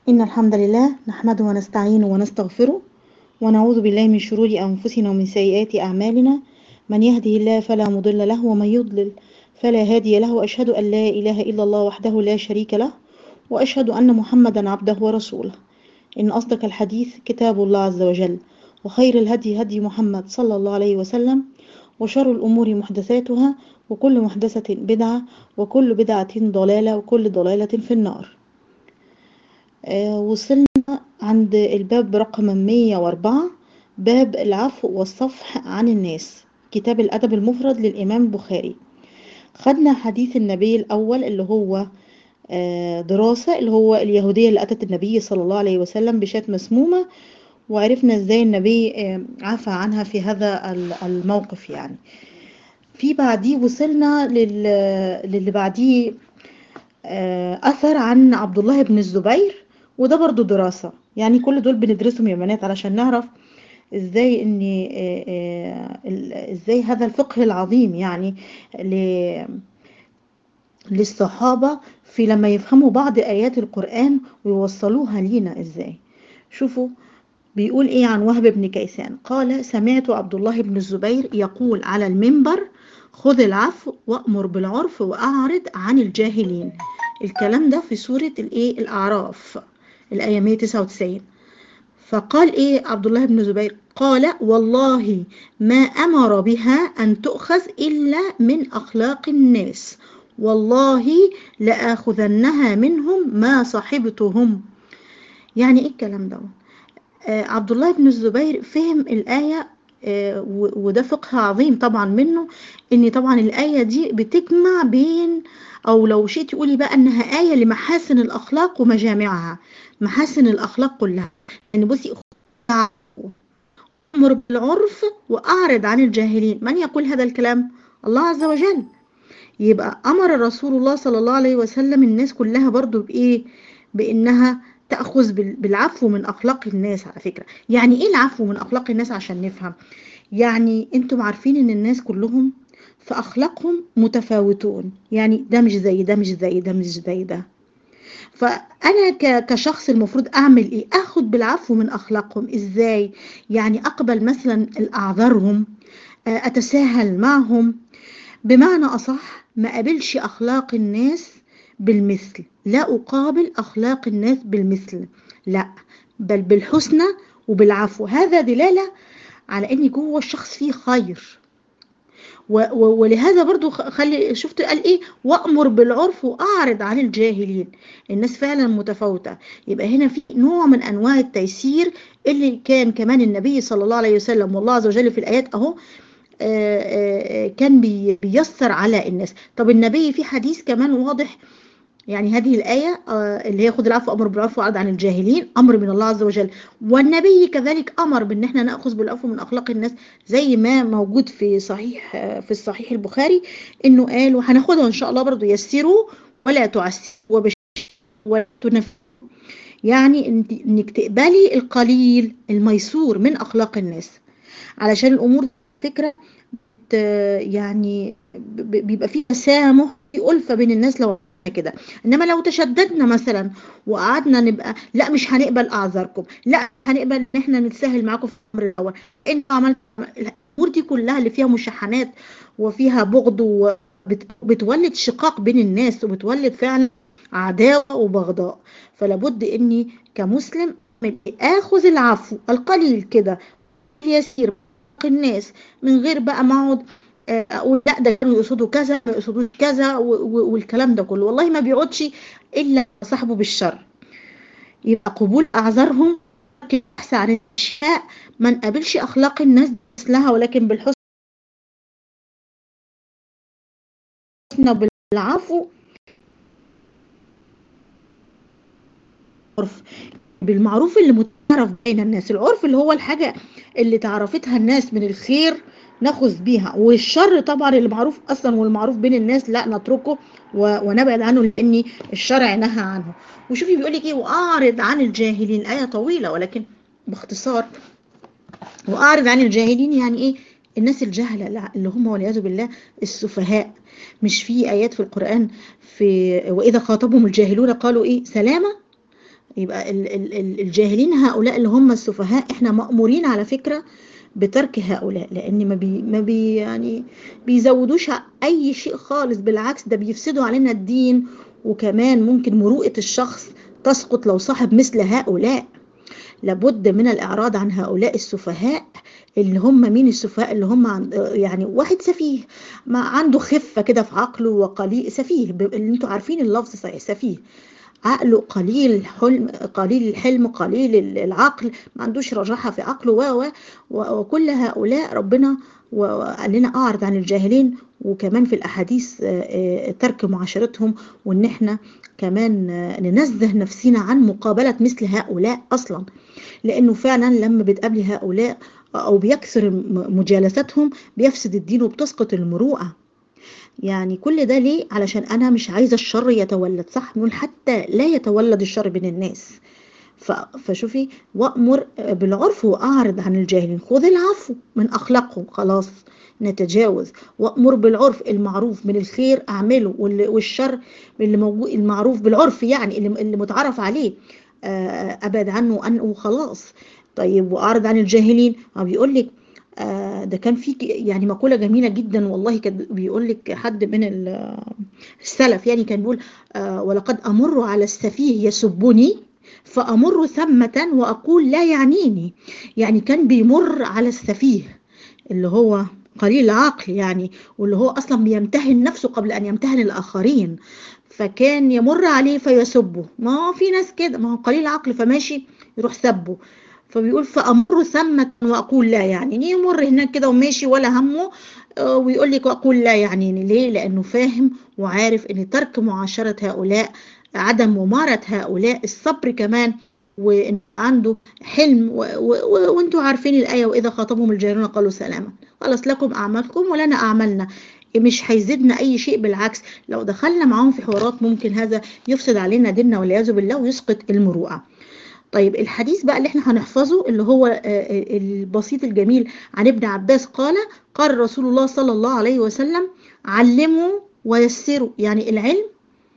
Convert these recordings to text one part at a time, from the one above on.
إن الحمد لله نحمده ونستعينه ونستغفره ونعوذ بالله من شرور أنفسنا ومن سيئات أعمالنا من يهده الله فلا مضل له ومن يضلل فلا هادي له وأشهد أن لا إله إلا الله وحده لا شريك له وأشهد أن محمدا عبده ورسوله إن أصدق الحديث كتاب الله عز وجل وخير الهدي هدي محمد صلى الله عليه وسلم وشر الأمور محدثاتها وكل محدثة بدعة وكل بدعة ضلالة وكل ضلالة في النار آه، وصلنا عند الباب رقم 104 باب العفو والصفح عن الناس كتاب الأدب المفرد للإمام البخاري خدنا حديث النبي الأول اللي هو آه، دراسة اللي هو اليهودية اللي أتت النبي صلى الله عليه وسلم بشاة مسمومة وعرفنا ازاي النبي آه، عفى عنها في هذا الموقف يعني في بعديه وصلنا للي بعديه أثر عن عبد الله بن الزبير وده برضو دراسة يعني كل دول بندرسهم يا بنات علشان نعرف ازاي ان ازاي هذا الفقه العظيم يعني للصحابة في لما يفهموا بعض آيات القرآن ويوصلوها لينا ازاي شوفوا بيقول ايه عن وهب بن كيسان قال سمعت عبد الله بن الزبير يقول على المنبر خذ العفو وأمر بالعرف وأعرض عن الجاهلين الكلام ده في سورة الايه الأعراف الآية 199 فقال إيه عبد الله بن زبير قال والله ما أمر بها أن تؤخذ إلا من أخلاق الناس والله لآخذنها منهم ما صحبتهم يعني إيه الكلام ده آه عبد الله بن الزبير فهم الآية آه وده فقه عظيم طبعا منه ان طبعا الآية دي بتجمع بين او لو شئت تقولي بقى انها آية لمحاسن الاخلاق ومجامعها محاسن الاخلاق كلها يعني بصي امر بالعرف واعرض عن الجاهلين من يقول هذا الكلام الله عز وجل يبقى امر رسول الله صلى الله عليه وسلم الناس كلها برضو بايه بانها تاخذ بالعفو من اخلاق الناس على فكره يعني ايه العفو من اخلاق الناس عشان نفهم يعني انتم عارفين ان الناس كلهم في اخلاقهم متفاوتون يعني ده مش زي ده مش زي ده مش زي ده فانا كشخص المفروض اعمل ايه اخد بالعفو من اخلاقهم ازاي يعني اقبل مثلا اعذارهم اتساهل معهم بمعنى اصح ما قابلش اخلاق الناس بالمثل لا اقابل اخلاق الناس بالمثل لا بل بالحسنى وبالعفو هذا دلاله على ان جوه الشخص فيه خير ولهذا برضو خلي شفت قال ايه وامر بالعرف واعرض عن الجاهلين الناس فعلا متفاوته يبقى هنا في نوع من انواع التيسير اللي كان كمان النبي صلى الله عليه وسلم والله عز وجل في الايات اهو كان بيسر على الناس طب النبي في حديث كمان واضح يعني هذه الآية اللي هي خذ العفو أمر بالعفو وعد عن الجاهلين أمر من الله عز وجل والنبي كذلك أمر بأن احنا نأخذ بالعفو من أخلاق الناس زي ما موجود في صحيح في الصحيح البخاري إنه قال وهناخدها إن شاء الله برضو يسروا ولا تعسروا ولا تنفروا يعني إنك تقبلي القليل الميسور من أخلاق الناس علشان الأمور فكرة يعني بيبقى فيه تسامح في ألفة بين الناس لو كده انما لو تشددنا مثلا وقعدنا نبقى لا مش هنقبل اعذاركم لا هنقبل ان احنا نتساهل معاكم في الامر الاول انتوا عملتوا الامور دي كلها اللي فيها مشاحنات وفيها بغض وبتولد شقاق بين الناس وبتولد فعلا عداوه وبغضاء فلابد اني كمسلم اخذ العفو القليل كده يسير الناس من غير بقى ما اقعد اقول لا ده كانوا يقصدوا كذا ما يقصدوش كذا والكلام ده كله والله ما بيقعدش الا صاحبه بالشر يبقى قبول اعذارهم بحث عن الاشياء ما نقابلش اخلاق الناس مثلها ولكن بالحسن بالعفو بالمعروف اللي متعرف بين الناس العرف اللي هو الحاجة اللي تعرفتها الناس من الخير ناخذ بيها والشر طبعا اللي معروف اصلا والمعروف بين الناس لا نتركه ونبعد عنه لان الشرع نهى عنه وشوفي بيقول لك ايه واعرض عن الجاهلين ايه طويله ولكن باختصار واعرض عن الجاهلين يعني ايه الناس الجهله اللي هم والعياذ بالله السفهاء مش في ايات في القران في واذا خاطبهم الجاهلون قالوا ايه سلامه يبقى ال ال ال الجاهلين هؤلاء اللي هم السفهاء احنا مأمورين على فكرة بترك هؤلاء لان ما بي ما بي يعني بيزودوش اي شيء خالص بالعكس ده بيفسدوا علينا الدين وكمان ممكن مروءة الشخص تسقط لو صاحب مثل هؤلاء لابد من الإعراض عن هؤلاء السفهاء اللي هم مين السفهاء اللي هم عن يعني واحد سفيه ما عنده خفة كده في عقله وقليل سفيه اللي انتوا عارفين اللفظ صحيح سفيه عقله قليل حلم قليل الحلم قليل العقل ما عندوش رجاحة في عقله و وكل هؤلاء ربنا وقال لنا أعرض عن الجاهلين وكمان في الأحاديث ترك معاشرتهم وإن إحنا كمان ننزه نفسنا عن مقابلة مثل هؤلاء أصلا لأنه فعلا لما بتقابلي هؤلاء أو بيكثر مجالستهم بيفسد الدين وبتسقط المروءة يعني كل ده ليه علشان أنا مش عايزة الشر يتولد صح نقول حتى لا يتولد الشر بين الناس فشوفي وأمر بالعرف وأعرض عن الجاهلين خذ العفو من أخلاقهم خلاص نتجاوز وأمر بالعرف المعروف من الخير أعمله والشر اللي موجود المعروف بالعرف يعني اللي متعرف عليه أبعد عنه أنه خلاص طيب وأعرض عن الجاهلين بيقول لك آه ده كان في يعني مقولة جميلة جدا والله كان بيقول لك حد من السلف يعني كان بيقول آه ولقد أمر على السفيه يسبني فأمر ثمة وأقول لا يعنيني يعني كان بيمر على السفيه اللي هو قليل العقل يعني واللي هو أصلا بيمتهن نفسه قبل أن يمتهن الآخرين فكان يمر عليه فيسبه ما هو في ناس كده ما هو قليل العقل فماشي يروح سبه فبيقول فأمر ثمة وأقول لا يعني يمر هناك كده وماشي ولا همه ويقول لك وأقول لا يعني ليه لأنه فاهم وعارف أن ترك معاشرة هؤلاء عدم ممارة هؤلاء الصبر كمان وإن عنده حلم وانتوا عارفين الآية وإذا خاطبهم الجاهلون قالوا سلاما خلاص لكم أعمالكم ولنا أعمالنا مش هيزيدنا أي شيء بالعكس لو دخلنا معاهم في حوارات ممكن هذا يفسد علينا ديننا والعياذ بالله ويسقط المروءة طيب الحديث بقى اللي احنا هنحفظه اللي هو البسيط الجميل عن ابن عباس قال قال رسول الله صلى الله عليه وسلم علموا ويسروا يعني العلم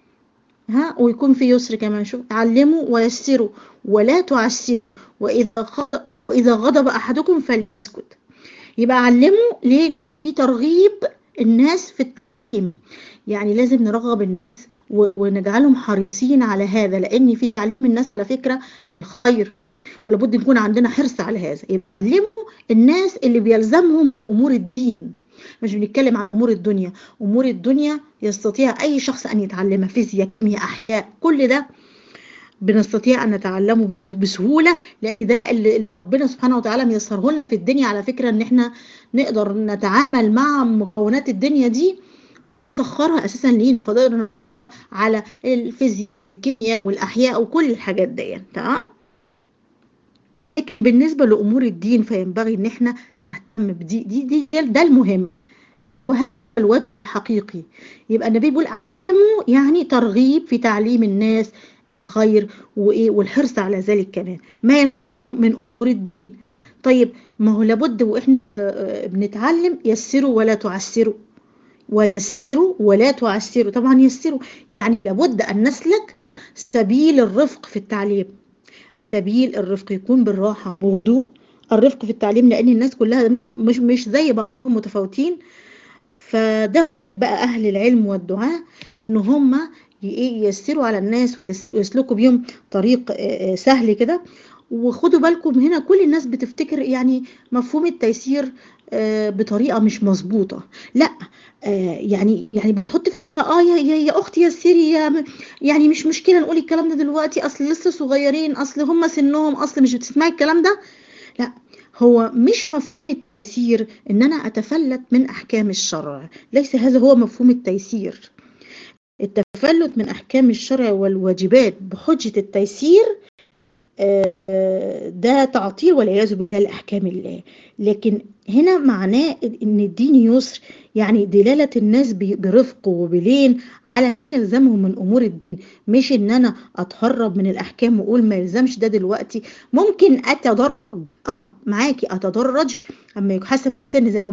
ها ويكون في يسر كمان شوف علموا ويسروا ولا تعسروا واذا غضب واذا غضب احدكم فليسكت يبقى علموا ليه ترغيب الناس في التعليم يعني لازم نرغب الناس ونجعلهم حريصين على هذا لان في تعليم الناس على فكره الخير لابد يكون عندنا حرص على هذا يعلموا الناس اللي بيلزمهم امور الدين مش بنتكلم عن امور الدنيا امور الدنيا يستطيع اي شخص ان يتعلمها فيزياء كيمياء احياء كل ده بنستطيع ان نتعلمه بسهوله لان ده اللي ربنا سبحانه وتعالى ميسره لنا في الدنيا على فكره ان احنا نقدر نتعامل مع مكونات الدنيا دي نسخرها اساسا لينا فنقدر على الفيزياء الكيمياء والاحياء وكل الحاجات دي تمام بالنسبه لامور الدين فينبغي ان احنا نهتم بدي دي, دي ده المهم وهذا الوجه الحقيقي يبقى النبي بيقول اعلموا يعني ترغيب في تعليم الناس خير وايه والحرص على ذلك كمان ما من امور الدين طيب ما هو لابد واحنا بنتعلم يسروا ولا تعسروا ويسروا ولا تعسروا طبعا يسروا يعني لابد ان نسلك سبيل الرفق في التعليم سبيل الرفق يكون بالراحة بوضوح الرفق في التعليم لأن الناس كلها مش مش زي بعضهم متفاوتين فده بقى أهل العلم والدعاء إن هم ييسروا على الناس ويسلكوا بيهم طريق سهل كده وخدوا بالكم هنا كل الناس بتفتكر يعني مفهوم التيسير بطريقه مش مظبوطه لا يعني يعني بتحط اه يا, يا, يا اختي يسري يا يعني مش مشكله نقول الكلام ده دلوقتي اصل لسه صغيرين اصل هم سنهم اصل مش بتسمعي الكلام ده لا هو مش مفهوم التيسير ان انا اتفلت من احكام الشرع ليس هذا هو مفهوم التيسير التفلت من احكام الشرع والواجبات بحجه التيسير ده تعطيل والعياذ بالله لاحكام الله لكن هنا معناه ان الدين يسر يعني دلاله الناس برفق وبلين على يلزمهم من امور الدين مش ان انا اتهرب من الاحكام واقول ما يلزمش ده دلوقتي ممكن اتدرج معاكي اتدرج اما حسب ان زي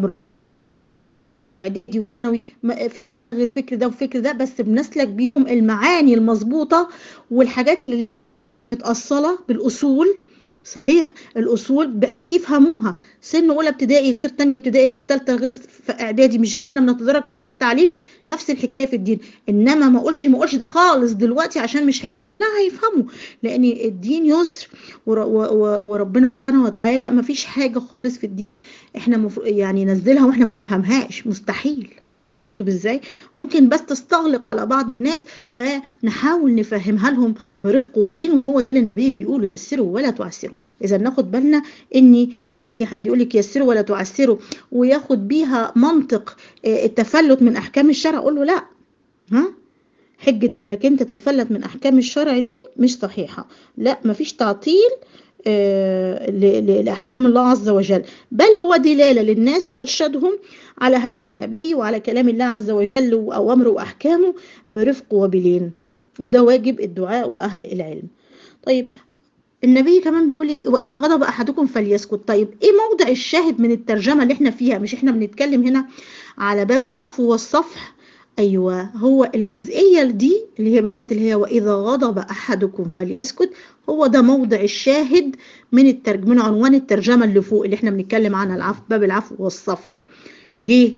الفكر ده والفكر ده بس بنسلك بيهم المعاني المظبوطه والحاجات اللي متأصلة بالأصول صحيح الأصول بقى يفهموها سن أولى ابتدائي غير تانية ابتدائي تالتة غير في إعدادي مش بنتدرج التعليم نفس الحكاية في الدين إنما ما أقولش ما أقولش خالص دلوقتي عشان مش لا هيفهموا لأن الدين يسر ور- و- و- وربنا سبحانه وتعالى ما فيش حاجة خالص في الدين احنا مفروض يعني ننزلها واحنا ما نفهمهاش مستحيل طب ازاي ممكن بس تستغلق على بعض الناس نحاول نفهمها لهم برفق هو ده اللي النبي بيقول يسروا ولا تعسروا اذا ناخد بالنا ان يقول لك يسروا ولا تعسروا وياخد بيها منطق آه، التفلت من احكام الشرع اقول له لا ها حجه انك انت تتفلت من احكام الشرع مش صحيحه لا مفيش تعطيل آه، ل- ل- لاحكام الله عز وجل بل هو دلاله للناس ارشادهم على النبي وعلى كلام الله عز وجل وأوامره وأحكامه برفق وبلين ده واجب الدعاء وأهل العلم طيب النبي كمان بيقول لك غضب أحدكم فليسكت طيب إيه موضع الشاهد من الترجمة اللي إحنا فيها مش إحنا بنتكلم هنا على باب والصفح أيوة هو الجزئية دي اللي هي اللي هي وإذا غضب أحدكم فليسكت هو ده موضع الشاهد من الترجمة من عنوان الترجمة اللي فوق اللي إحنا بنتكلم عنها العفو باب العفو والصفح ليه؟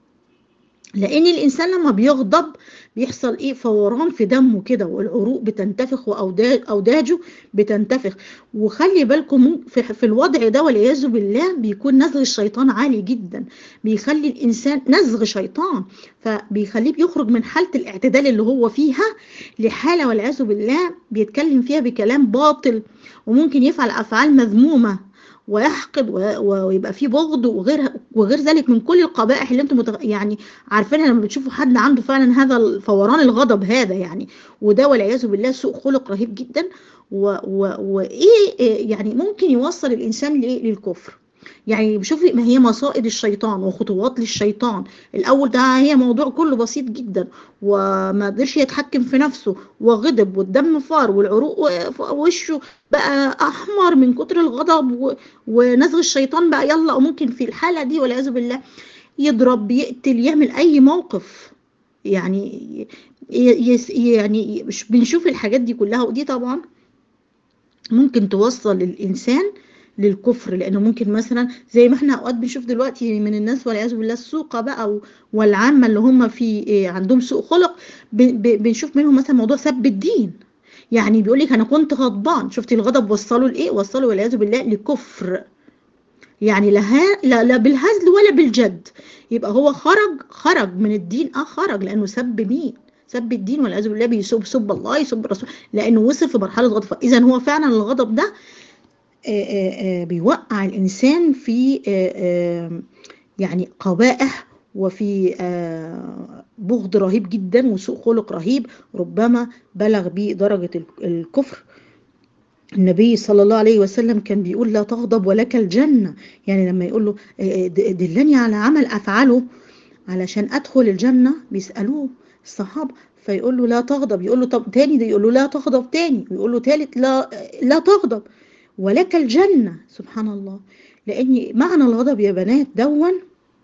لان الانسان لما بيغضب بيحصل ايه فوران في دمه كده والعروق بتنتفخ واوداج اوداجه بتنتفخ وخلي بالكم مم- في, في الوضع ده والعياذ بالله بيكون نزغ الشيطان عالي جدا بيخلي الانسان نزغ شيطان فبيخليه بيخرج من حاله الاعتدال اللي هو فيها لحاله والعياذ بالله بيتكلم فيها بكلام باطل وممكن يفعل افعال مذمومه ويحقد و- و- ويبقى فيه بغض وغير وغير ذلك من كل القبائح اللي انتم متغ... يعني عارفينها لما بتشوفوا حد عنده فعلا هذا الفوران الغضب هذا يعني وده والعياذ بالله سوء خلق رهيب جدا و... و... وايه إيه يعني ممكن يوصل الانسان لايه للكفر يعني شوفي ما هي مصائد الشيطان وخطوات للشيطان الاول ده هي موضوع كله بسيط جدا وما قدرش يتحكم في نفسه وغضب والدم فار والعروق و- وشه بقى احمر من كتر الغضب و... ونزغ الشيطان بقى يلا وممكن في الحالة دي والعياذ بالله يضرب يقتل يعمل أي موقف يعني ي- يس يعني مش بنشوف الحاجات دي كلها ودي طبعا ممكن توصل الإنسان للكفر لأنه ممكن مثلا زي ما احنا أوقات بنشوف دلوقتي من الناس والعياذ بالله السوقة بقى و- والعامة اللي هم في إيه عندهم سوء خلق ب- ب- بنشوف منهم مثلا موضوع سب الدين يعني بيقول لك أنا كنت غضبان شفتي الغضب وصلوا لإيه وصلوا والعياذ بالله لكفر يعني لا ها- لا لا بالهزل ولا بالجد يبقى هو خرج خرج من الدين اه خرج لانه سب مين سب الدين والعياذ بالله بيسب سب الله يسب الرسول لانه وصل في مرحله غضب اذا هو فعلا الغضب ده آه، آه، آه، بيوقع الانسان في آه، آه، يعني قبائح وفي آه، بغض رهيب جدا وسوء خلق رهيب ربما بلغ به درجه ال- الكفر النبي صلى الله عليه وسلم كان بيقول لا تغضب ولك الجنة يعني لما يقول له آه، د- دلني على عمل أفعله علشان أدخل الجنة بيسألوه الصحابة فيقول له لا تغضب يقول له طب تاني ده يقول له لا تغضب تاني ويقول له تالت لا لا تغضب ولك الجنة سبحان الله لأن معنى الغضب يا بنات دون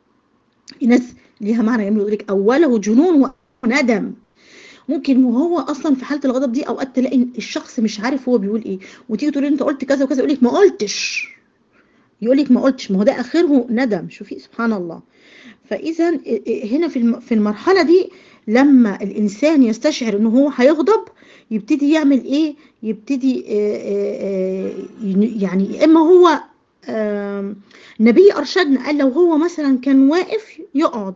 ناس ليها معنى جميل يقول لك أوله جنون وندم ممكن وهو اصلا في حاله الغضب دي اوقات تلاقي إن الشخص مش عارف هو بيقول ايه وتيجي تقول له انت قلت كذا وكذا يقول لك ما قلتش يقول لك ما قلتش ما هو ده اخره ندم شوفي سبحان الله فاذا هنا في الم- في المرحله دي لما الانسان يستشعر ان هو هيغضب يبتدي يعمل ايه يبتدي آه، آه، آه، يعني يا اما هو آم، النبي ارشدنا قال لو هو مثلا كان واقف يقعد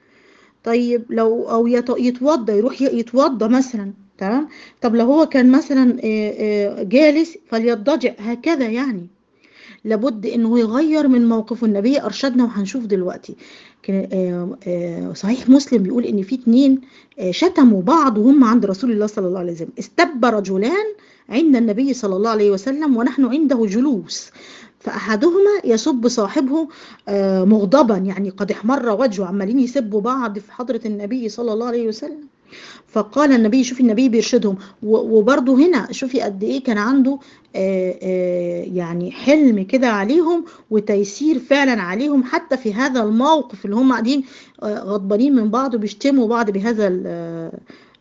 طيب لو او يت- يتوضى يروح ي- يتوضى مثلا تمام طب لو هو كان مثلا آه، آه، جالس فليضطجع هكذا يعني لابد انه يغير من موقفه النبي ارشدنا وهنشوف دلوقتي كان آه، آه، صحيح مسلم بيقول ان في اتنين آه، شتموا بعض وهم عند رسول الله صلى الله عليه وسلم استب رجلان عند النبي صلى الله عليه وسلم ونحن عنده جلوس فأحدهما يسب صاحبه آه، مغضبا يعني قد احمر وجهه عمالين يسبوا بعض في حضرة النبي صلى الله عليه وسلم فقال النبي شوفي النبي بيرشدهم و- وبرضه هنا شوفي قد ايه كان عنده آه، آه، يعني حلم كده عليهم وتيسير فعلا عليهم حتى في هذا الموقف اللي هم قاعدين آه، غضبانين من بعض وبيشتموا بعض بهذا ال- آه،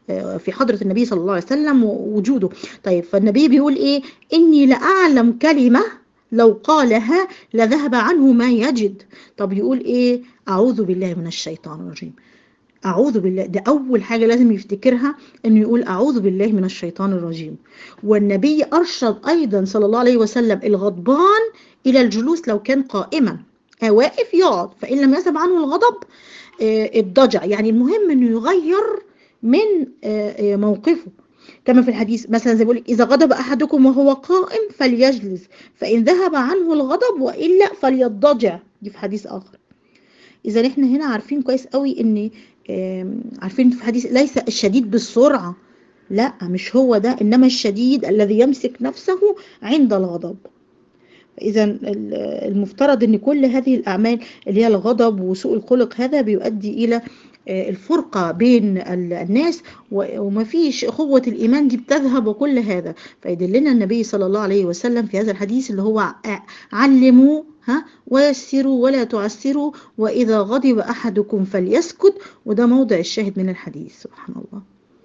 في حضرة النبي صلى الله عليه وسلم ووجوده طيب فالنبي بيقول ايه اني لأعلم كلمة لو قالها لذهب عنه ما يجد طب يقول ايه اعوذ بالله من الشيطان الرجيم أعوذ بالله ده أول حاجة لازم يفتكرها إنه يقول أعوذ بالله من الشيطان الرجيم والنبي أرشد أيضا صلى الله عليه وسلم الغضبان إلى الجلوس لو كان قائما واقف يقعد فإن لم يذهب عنه الغضب الضجع يعني المهم إنه يغير من موقفه كما في الحديث مثلا زي بيقول إذا غضب أحدكم وهو قائم فليجلس فإن ذهب عنه الغضب وإلا فليضجع دي في حديث آخر إذا إحنا هنا عارفين كويس قوي إن عارفين في حديث ليس الشديد بالسرعة لا مش هو ده إنما الشديد الذي يمسك نفسه عند الغضب إذا المفترض أن كل هذه الأعمال اللي هي الغضب وسوء الخلق هذا بيؤدي إلى الفرقة بين الناس وما فيش أخوة الإيمان دي بتذهب وكل هذا فيدلنا النبي صلى الله عليه وسلم في هذا الحديث اللي هو علموا ها ويسروا ولا تعسروا وإذا غضب أحدكم فليسكت وده موضع الشاهد من الحديث سبحان الله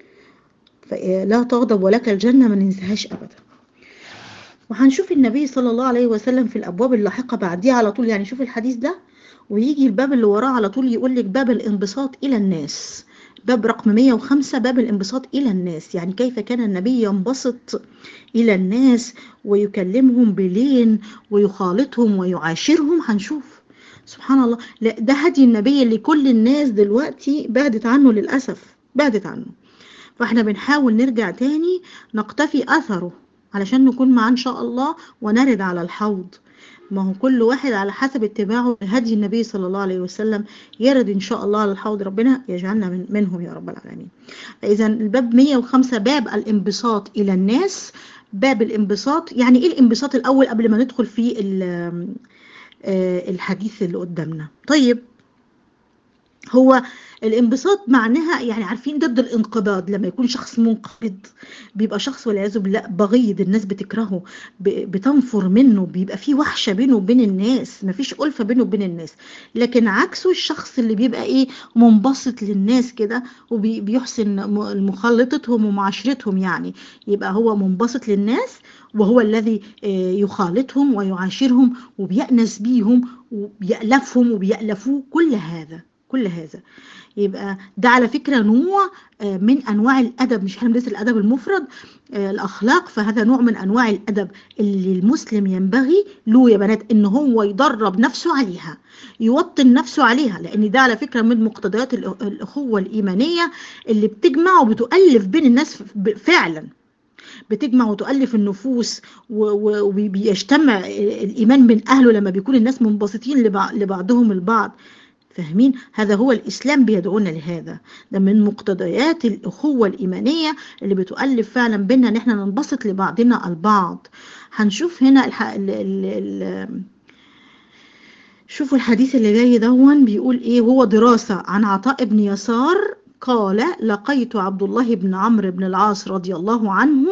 فلا تغضب ولك الجنة ما ننساهاش أبدا وهنشوف النبي صلى الله عليه وسلم في الأبواب اللاحقة بعديها على طول يعني شوف الحديث ده ويجي الباب اللي وراه على طول يقول لك باب الانبساط إلى الناس باب رقم 105 باب الانبساط إلى الناس يعني كيف كان النبي ينبسط إلى الناس ويكلمهم بلين ويخالطهم ويعاشرهم هنشوف سبحان الله لا ده هدي النبي اللي كل الناس دلوقتي بعدت عنه للأسف بعدت عنه فاحنا بنحاول نرجع تاني نقتفي أثره علشان نكون معاه إن شاء الله ونرد على الحوض ما هو كل واحد على حسب اتباعه هدي النبي صلى الله عليه وسلم يرد إن شاء الله على الحوض ربنا يجعلنا من منهم يا رب العالمين فإذا الباب 105 باب الانبساط إلى الناس باب الانبساط يعني إيه الانبساط الأول قبل ما ندخل في الحديث اللي قدامنا طيب هو الانبساط معناها يعني عارفين ضد الانقباض لما يكون شخص منقبض بيبقى شخص والعياذ بالله بغيض الناس بتكرهه بتنفر منه بيبقى فيه وحشه بينه وبين الناس مفيش ألفة بينه وبين الناس لكن عكسه الشخص اللي بيبقى ايه منبسط للناس كده وبيحسن مخالطتهم ومعاشرتهم يعني يبقى هو منبسط للناس وهو الذي يخالطهم ويعاشرهم وبيأنس بيهم وبيألفهم وبيألفوه كل هذا كل هذا يبقى ده على فكرة نوع من أنواع الأدب مش هندرس الأدب المفرد الأخلاق فهذا نوع من أنواع الأدب اللي المسلم ينبغي له يا بنات إن هو يدرب نفسه عليها يوطن نفسه عليها لأن ده على فكرة من مقتضيات الأخوة الإيمانية اللي بتجمع وبتؤلف بين الناس فعلا بتجمع وتؤلف النفوس وبيجتمع الإيمان بين أهله لما بيكون الناس منبسطين لبعضهم البعض فاهمين هذا هو الإسلام بيدعونا لهذا ده من مقتضيات الأخوة الإيمانية اللي بتؤلف فعلا بينا ان احنا ننبسط لبعضنا البعض هنشوف هنا الح... ال... ال... ال... شوفوا الحديث اللي جاي دون بيقول ايه هو دراسة عن عطاء بن يسار قال لقيت عبد الله بن عمرو بن العاص رضي الله عنه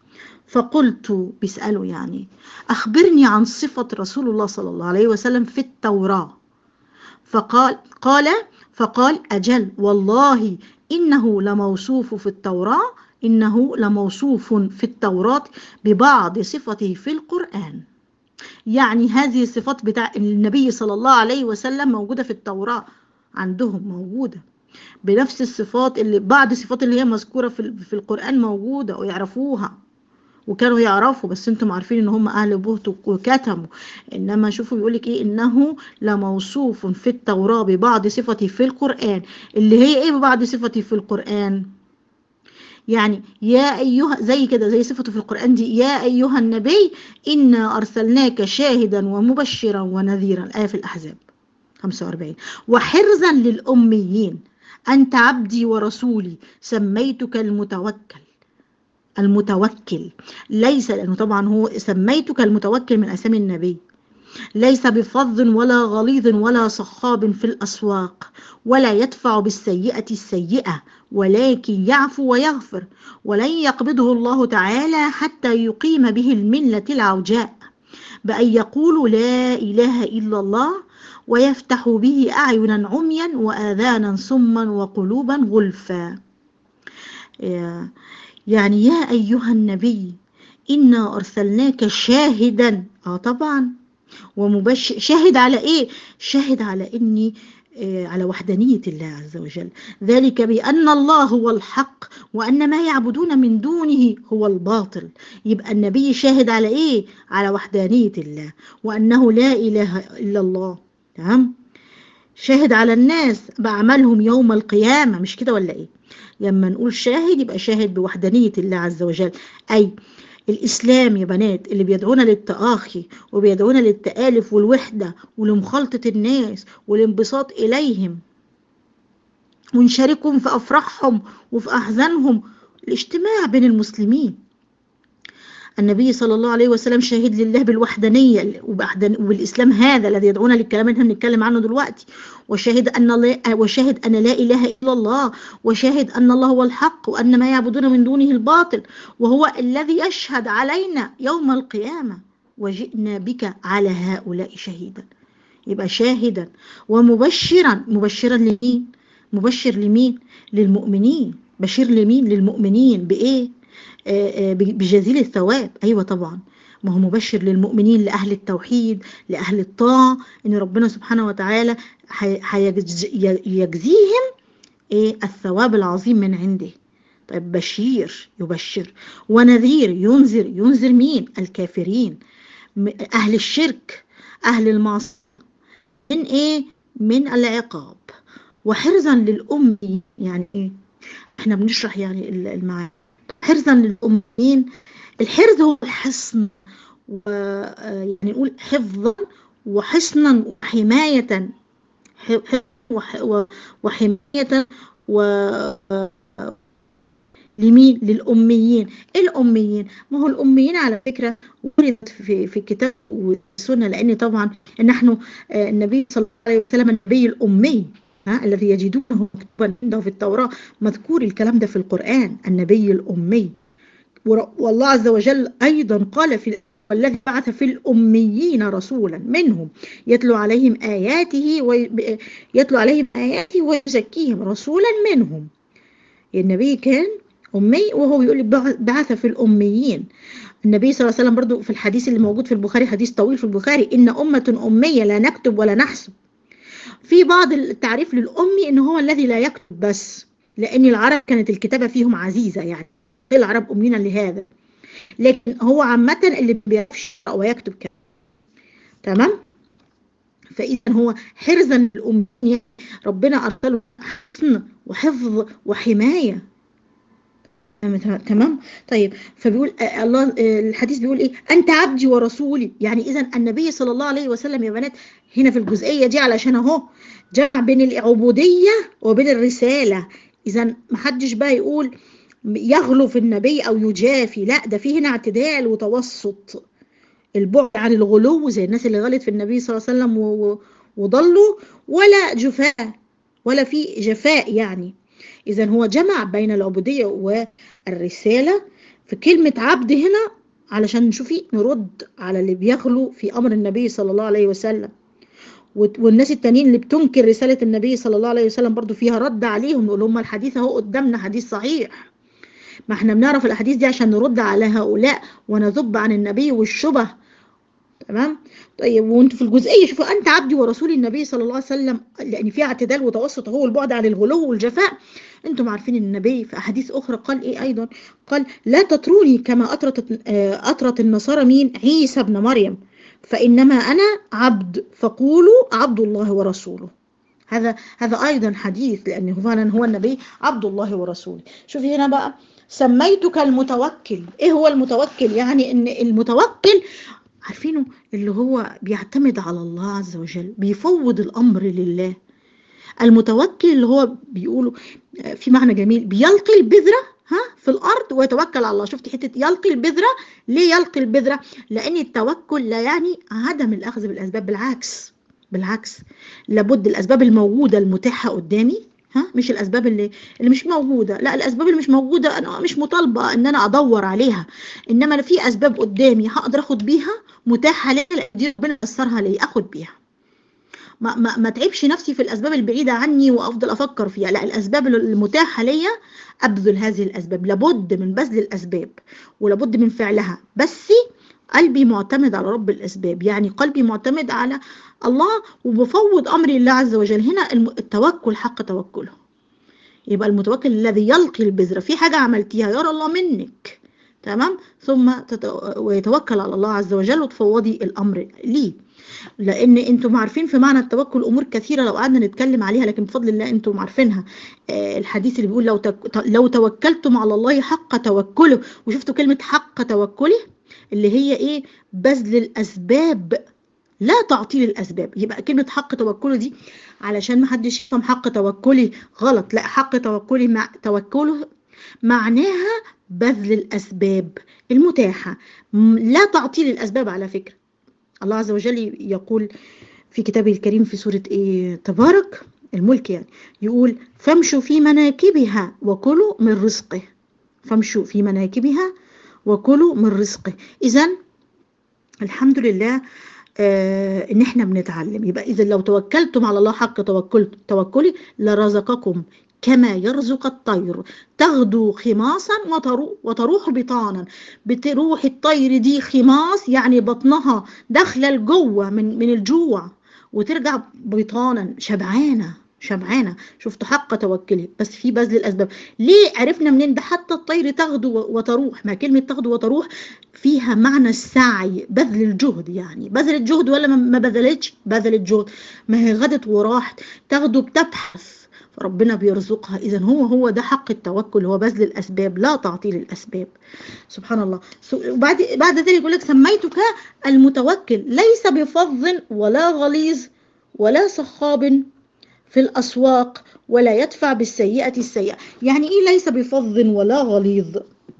فقلت بيسأله يعني أخبرني عن صفة رسول الله صلى الله عليه وسلم في التوراة فقال قال فقال أجل والله إنه لموصوف في التوراة إنه لموصوف في التوراة ببعض صفته في القرآن يعني هذه الصفات بتاع النبي صلى الله عليه وسلم موجودة في التوراة عندهم موجودة بنفس الصفات اللي بعض الصفات اللي هي مذكورة في, في القرآن موجودة ويعرفوها وكانوا يعرفوا بس انتم عارفين ان هم اهل بهت وكتموا انما شوفوا بيقول لك ايه انه لموصوف في التوراة ببعض صفته في القرآن اللي هي ايه ببعض صفته في القرآن يعني يا ايها زي كده زي صفته في القرآن دي يا ايها النبي انا ارسلناك شاهدا ومبشرا ونذيرا الايه في الاحزاب 45 وحرزا للاميين انت عبدي ورسولي سميتك المتوكل المتوكل ليس لأنه طبعا هو سميتك المتوكل من أسامي النبي ليس بفظ ولا غليظ ولا صخاب في الأسواق ولا يدفع بالسيئة السيئة ولكن يعفو ويغفر ولن يقبضه الله تعالى حتى يقيم به الملة العوجاء بأن يقول لا إله إلا الله ويفتح به أعينا عميا وآذانا صما وقلوبا غلفا يعني يا أيها النبي إنا أرسلناك شاهدا آه طبعا ومبشر شاهد على إيه شاهد على إني على وحدانية الله عز وجل ذلك بأن الله هو الحق وأن ما يعبدون من دونه هو الباطل يبقى النبي شاهد على إيه على وحدانية الله وأنه لا إله إلا الله تمام شاهد على الناس بعملهم يوم القيامة مش كده ولا إيه لما نقول شاهد يبقى شاهد بوحدانية الله عز وجل أي الإسلام يا بنات اللي بيدعونا للتآخي وبيدعونا للتآلف والوحدة ولمخالطة الناس والانبساط إليهم ونشاركهم في أفراحهم وفي أحزانهم الاجتماع بين المسلمين النبي صلى الله عليه وسلم شاهد لله بالوحدانية وبالإسلام هذا الذي يدعونا للكلام اللي بنتكلم عنه دلوقتي وشاهد أن الله وشاهد أن لا إله إلا الله وشاهد أن الله هو الحق وأن ما يعبدون من دونه الباطل وهو الذي يشهد علينا يوم القيامة وجئنا بك على هؤلاء شهيدا يبقى شاهدا ومبشرا مبشرا لمين مبشر لمين للمؤمنين بشير لمين للمؤمنين بإيه بجزيل الثواب أيوة طبعا ما هو مبشر للمؤمنين لأهل التوحيد لأهل الطاعة إن ربنا سبحانه وتعالى يجزيهم إيه الثواب العظيم من عنده طيب بشير يبشر ونذير ينذر ينذر مين الكافرين أهل الشرك أهل المعصية من إيه من العقاب وحرزا للأم يعني إيه احنا بنشرح يعني المعاني حرزا للأمين الحرز هو الحصن ويعني نقول حفظا وحصنا وحماية وحماية و لمين للأميين الأميين ما هو الأميين على فكرة وردت في في الكتاب والسنة لأن طبعا نحن النبي صلى الله عليه وسلم النبي الأمي ها الذي يجدونه مكتوبا عنده في التوراة مذكور الكلام ده في القرآن النبي الأمي والله عز وجل أيضا قال في والذي بعث في الأميين رسولا منهم يتلو عليهم آياته ويتلو عليهم آياته ويزكيهم رسولا منهم النبي كان أمي وهو يقول بعث في الأميين النبي صلى الله عليه وسلم برضو في الحديث اللي موجود في البخاري حديث طويل في البخاري إن أمة أمية لا نكتب ولا نحسب في بعض التعريف للأمي إن هو الذي لا يكتب بس لأن العرب كانت الكتابة فيهم عزيزة يعني العرب أمينا لهذا لكن هو عامة اللي بيعرفش ويكتب كده تمام فإذا هو حرزا للأمية ربنا أرسله حصن وحفظ وحماية تمام طيب فبيقول الله الحديث بيقول ايه انت عبدي ورسولي يعني اذا النبي صلى الله عليه وسلم يا بنات هنا في الجزئيه دي علشان اهو جمع بين العبوديه وبين الرساله اذا ما حدش بقى يقول يغلو في النبي او يجافي لا ده في هنا اعتدال وتوسط البعد عن الغلو زي الناس اللي غلت في النبي صلى الله عليه وسلم وضلوا ولا جفاء ولا في جفاء يعني إذا هو جمع بين العبودية والرسالة في كلمة عبد هنا علشان نشوفي نرد على اللي بيغلو في أمر النبي صلى الله عليه وسلم والناس التانيين اللي بتنكر رسالة النبي صلى الله عليه وسلم برضو فيها رد عليهم نقول هم الحديث اهو قدامنا حديث صحيح ما احنا بنعرف الأحاديث دي عشان نرد على هؤلاء ونذب عن النبي والشبه تمام طيب وانتوا في الجزئيه شوفوا انت عبدي ورسول النبي صلى الله عليه وسلم لان فيها اعتدال وتوسط هو البعد عن الغلو والجفاء انتم عارفين النبي في احاديث اخرى قال ايه ايضا قال لا تطروني كما اطرت اطرت النصارى مين عيسى ابن مريم فانما انا عبد فقولوا عبد الله ورسوله هذا هذا ايضا حديث لانه فعلا هو النبي عبد الله ورسوله شوفي هنا بقى سميتك المتوكل ايه هو المتوكل يعني ان المتوكل عارفينه اللي هو بيعتمد على الله عز وجل بيفوض الأمر لله المتوكل اللي هو بيقولوا في معنى جميل بيلقي البذرة ها في الأرض ويتوكل على الله شفتي حتة يلقي البذرة ليه يلقي البذرة لأن التوكل لا يعني عدم الأخذ بالأسباب بالعكس بالعكس لابد الأسباب الموجودة المتاحة قدامي ها مش الاسباب اللي اللي مش موجوده لا الاسباب اللي مش موجوده انا مش مطالبه ان انا ادور عليها انما في اسباب قدامي هقدر اخد بيها متاحه ليا دي ربنا يسرها لي اخد بيها ما, ما, ما تعبش نفسي في الاسباب البعيده عني وافضل افكر فيها لا الاسباب المتاحه ليا ابذل هذه الاسباب لابد من بذل الاسباب ولابد من فعلها بس قلبي معتمد على رب الاسباب يعني قلبي معتمد على الله وبفوض امري لله عز وجل هنا التوكل حق توكله يبقى المتوكل الذي يلقي البذره في حاجه عملتيها يرى الله منك تمام ثم ويتوكل على الله عز وجل وتفوضي الامر ليه لان انتم عارفين في معنى التوكل امور كثيره لو قعدنا نتكلم عليها لكن بفضل الله انتم عارفينها آه الحديث اللي بيقول لو تك... لو توكلتم على الله حق توكله وشفتوا كلمه حق توكله اللي هي ايه بذل الاسباب لا تعطيل الاسباب يبقى كلمه حق توكله دي علشان ما حدش يفهم حق توكلي غلط لا حق توكلي مع توكله معناها بذل الاسباب المتاحه لا تعطيل الاسباب على فكره الله عز وجل يقول في كتابه الكريم في سوره ايه تبارك الملك يعني يقول فامشوا في مناكبها وكلوا من رزقه فامشوا في مناكبها وكلوا من رزقه اذا الحمد لله آه ان احنا بنتعلم يبقى اذا لو توكلتم على الله حق توكل توكلي لرزقكم كما يرزق الطير تغدو خماصا وتروح بطانا بتروح الطير دي خماص يعني بطنها داخله لجوه من من الجوع وترجع بطانا شبعانه شبعانه شفت حق توكلي بس في بذل الاسباب ليه عرفنا منين ده حتى الطير تغدو وتروح ما كلمه تغدو وتروح فيها معنى السعي بذل الجهد يعني بذلت جهد ولا ما بذلتش بذلت جهد ما هي غدت وراحت تغدو بتبحث ربنا بيرزقها اذا هو هو ده حق التوكل هو بذل الاسباب لا تعطيل الاسباب سبحان الله بعد بعد ذلك يقول لك سميتك المتوكل ليس بفظ ولا غليظ ولا صخاب في الاسواق ولا يدفع بالسيئه السيئه يعني ايه ليس بفظ ولا غليظ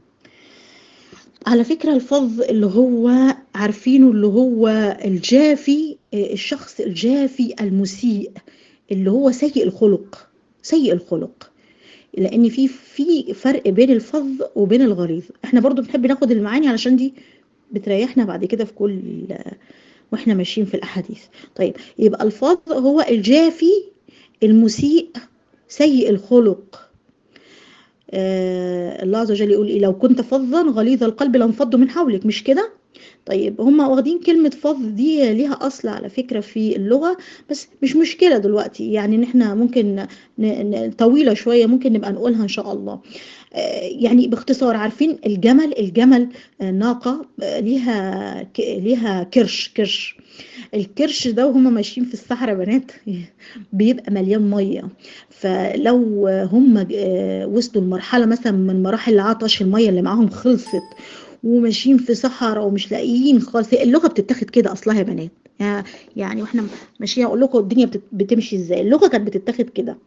على فكرة الفظ اللي هو عارفينه اللي هو الجافي الشخص الجافي المسيء اللي هو سيء الخلق سيء الخلق لان في في فرق بين الفظ وبين الغليظ احنا برضو بنحب ناخد المعاني علشان دي بتريحنا بعد كده في كل واحنا ماشيين في الاحاديث طيب يبقى الفظ هو الجافي المسيء سيء الخلق آه الله عز وجل يقول إيه لو كنت فظا غليظ القلب لانفضوا من حولك مش كده طيب هم واخدين كلمة فظ دي ليها أصل على فكرة في اللغة بس مش مشكلة دلوقتي يعني إن إحنا ممكن طويلة شوية ممكن نبقى نقولها إن شاء الله يعني باختصار عارفين الجمل الجمل ناقة ليها ليها كرش كرش الكرش ده وهم ماشيين في الصحراء بنات بيبقى مليان ميه فلو هم وصلوا لمرحله مثلا من مراحل العطش الميه اللي معاهم خلصت وماشيين في صحراء ومش لاقيين خالص اللغه بتتاخد كده اصلها يا بنات يعني واحنا ماشيين اقول لكم الدنيا بتمشي ازاي اللغه كانت بتتاخد كده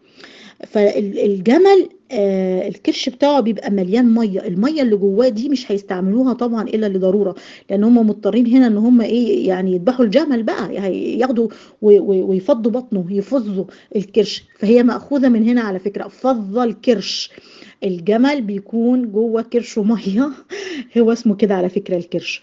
فالجمل آه الكرش بتاعه بيبقى مليان ميه الميه اللي جواه دي مش هيستعملوها طبعا الا لضروره لان هم مضطرين هنا ان هم ايه يعني يذبحوا الجمل بقى يعني ياخدوا ويفضوا بطنه يفضوا الكرش فهي ماخوذه من هنا على فكره فض الكرش الجمل بيكون جوه كرشه ميه هو اسمه كده على فكره الكرش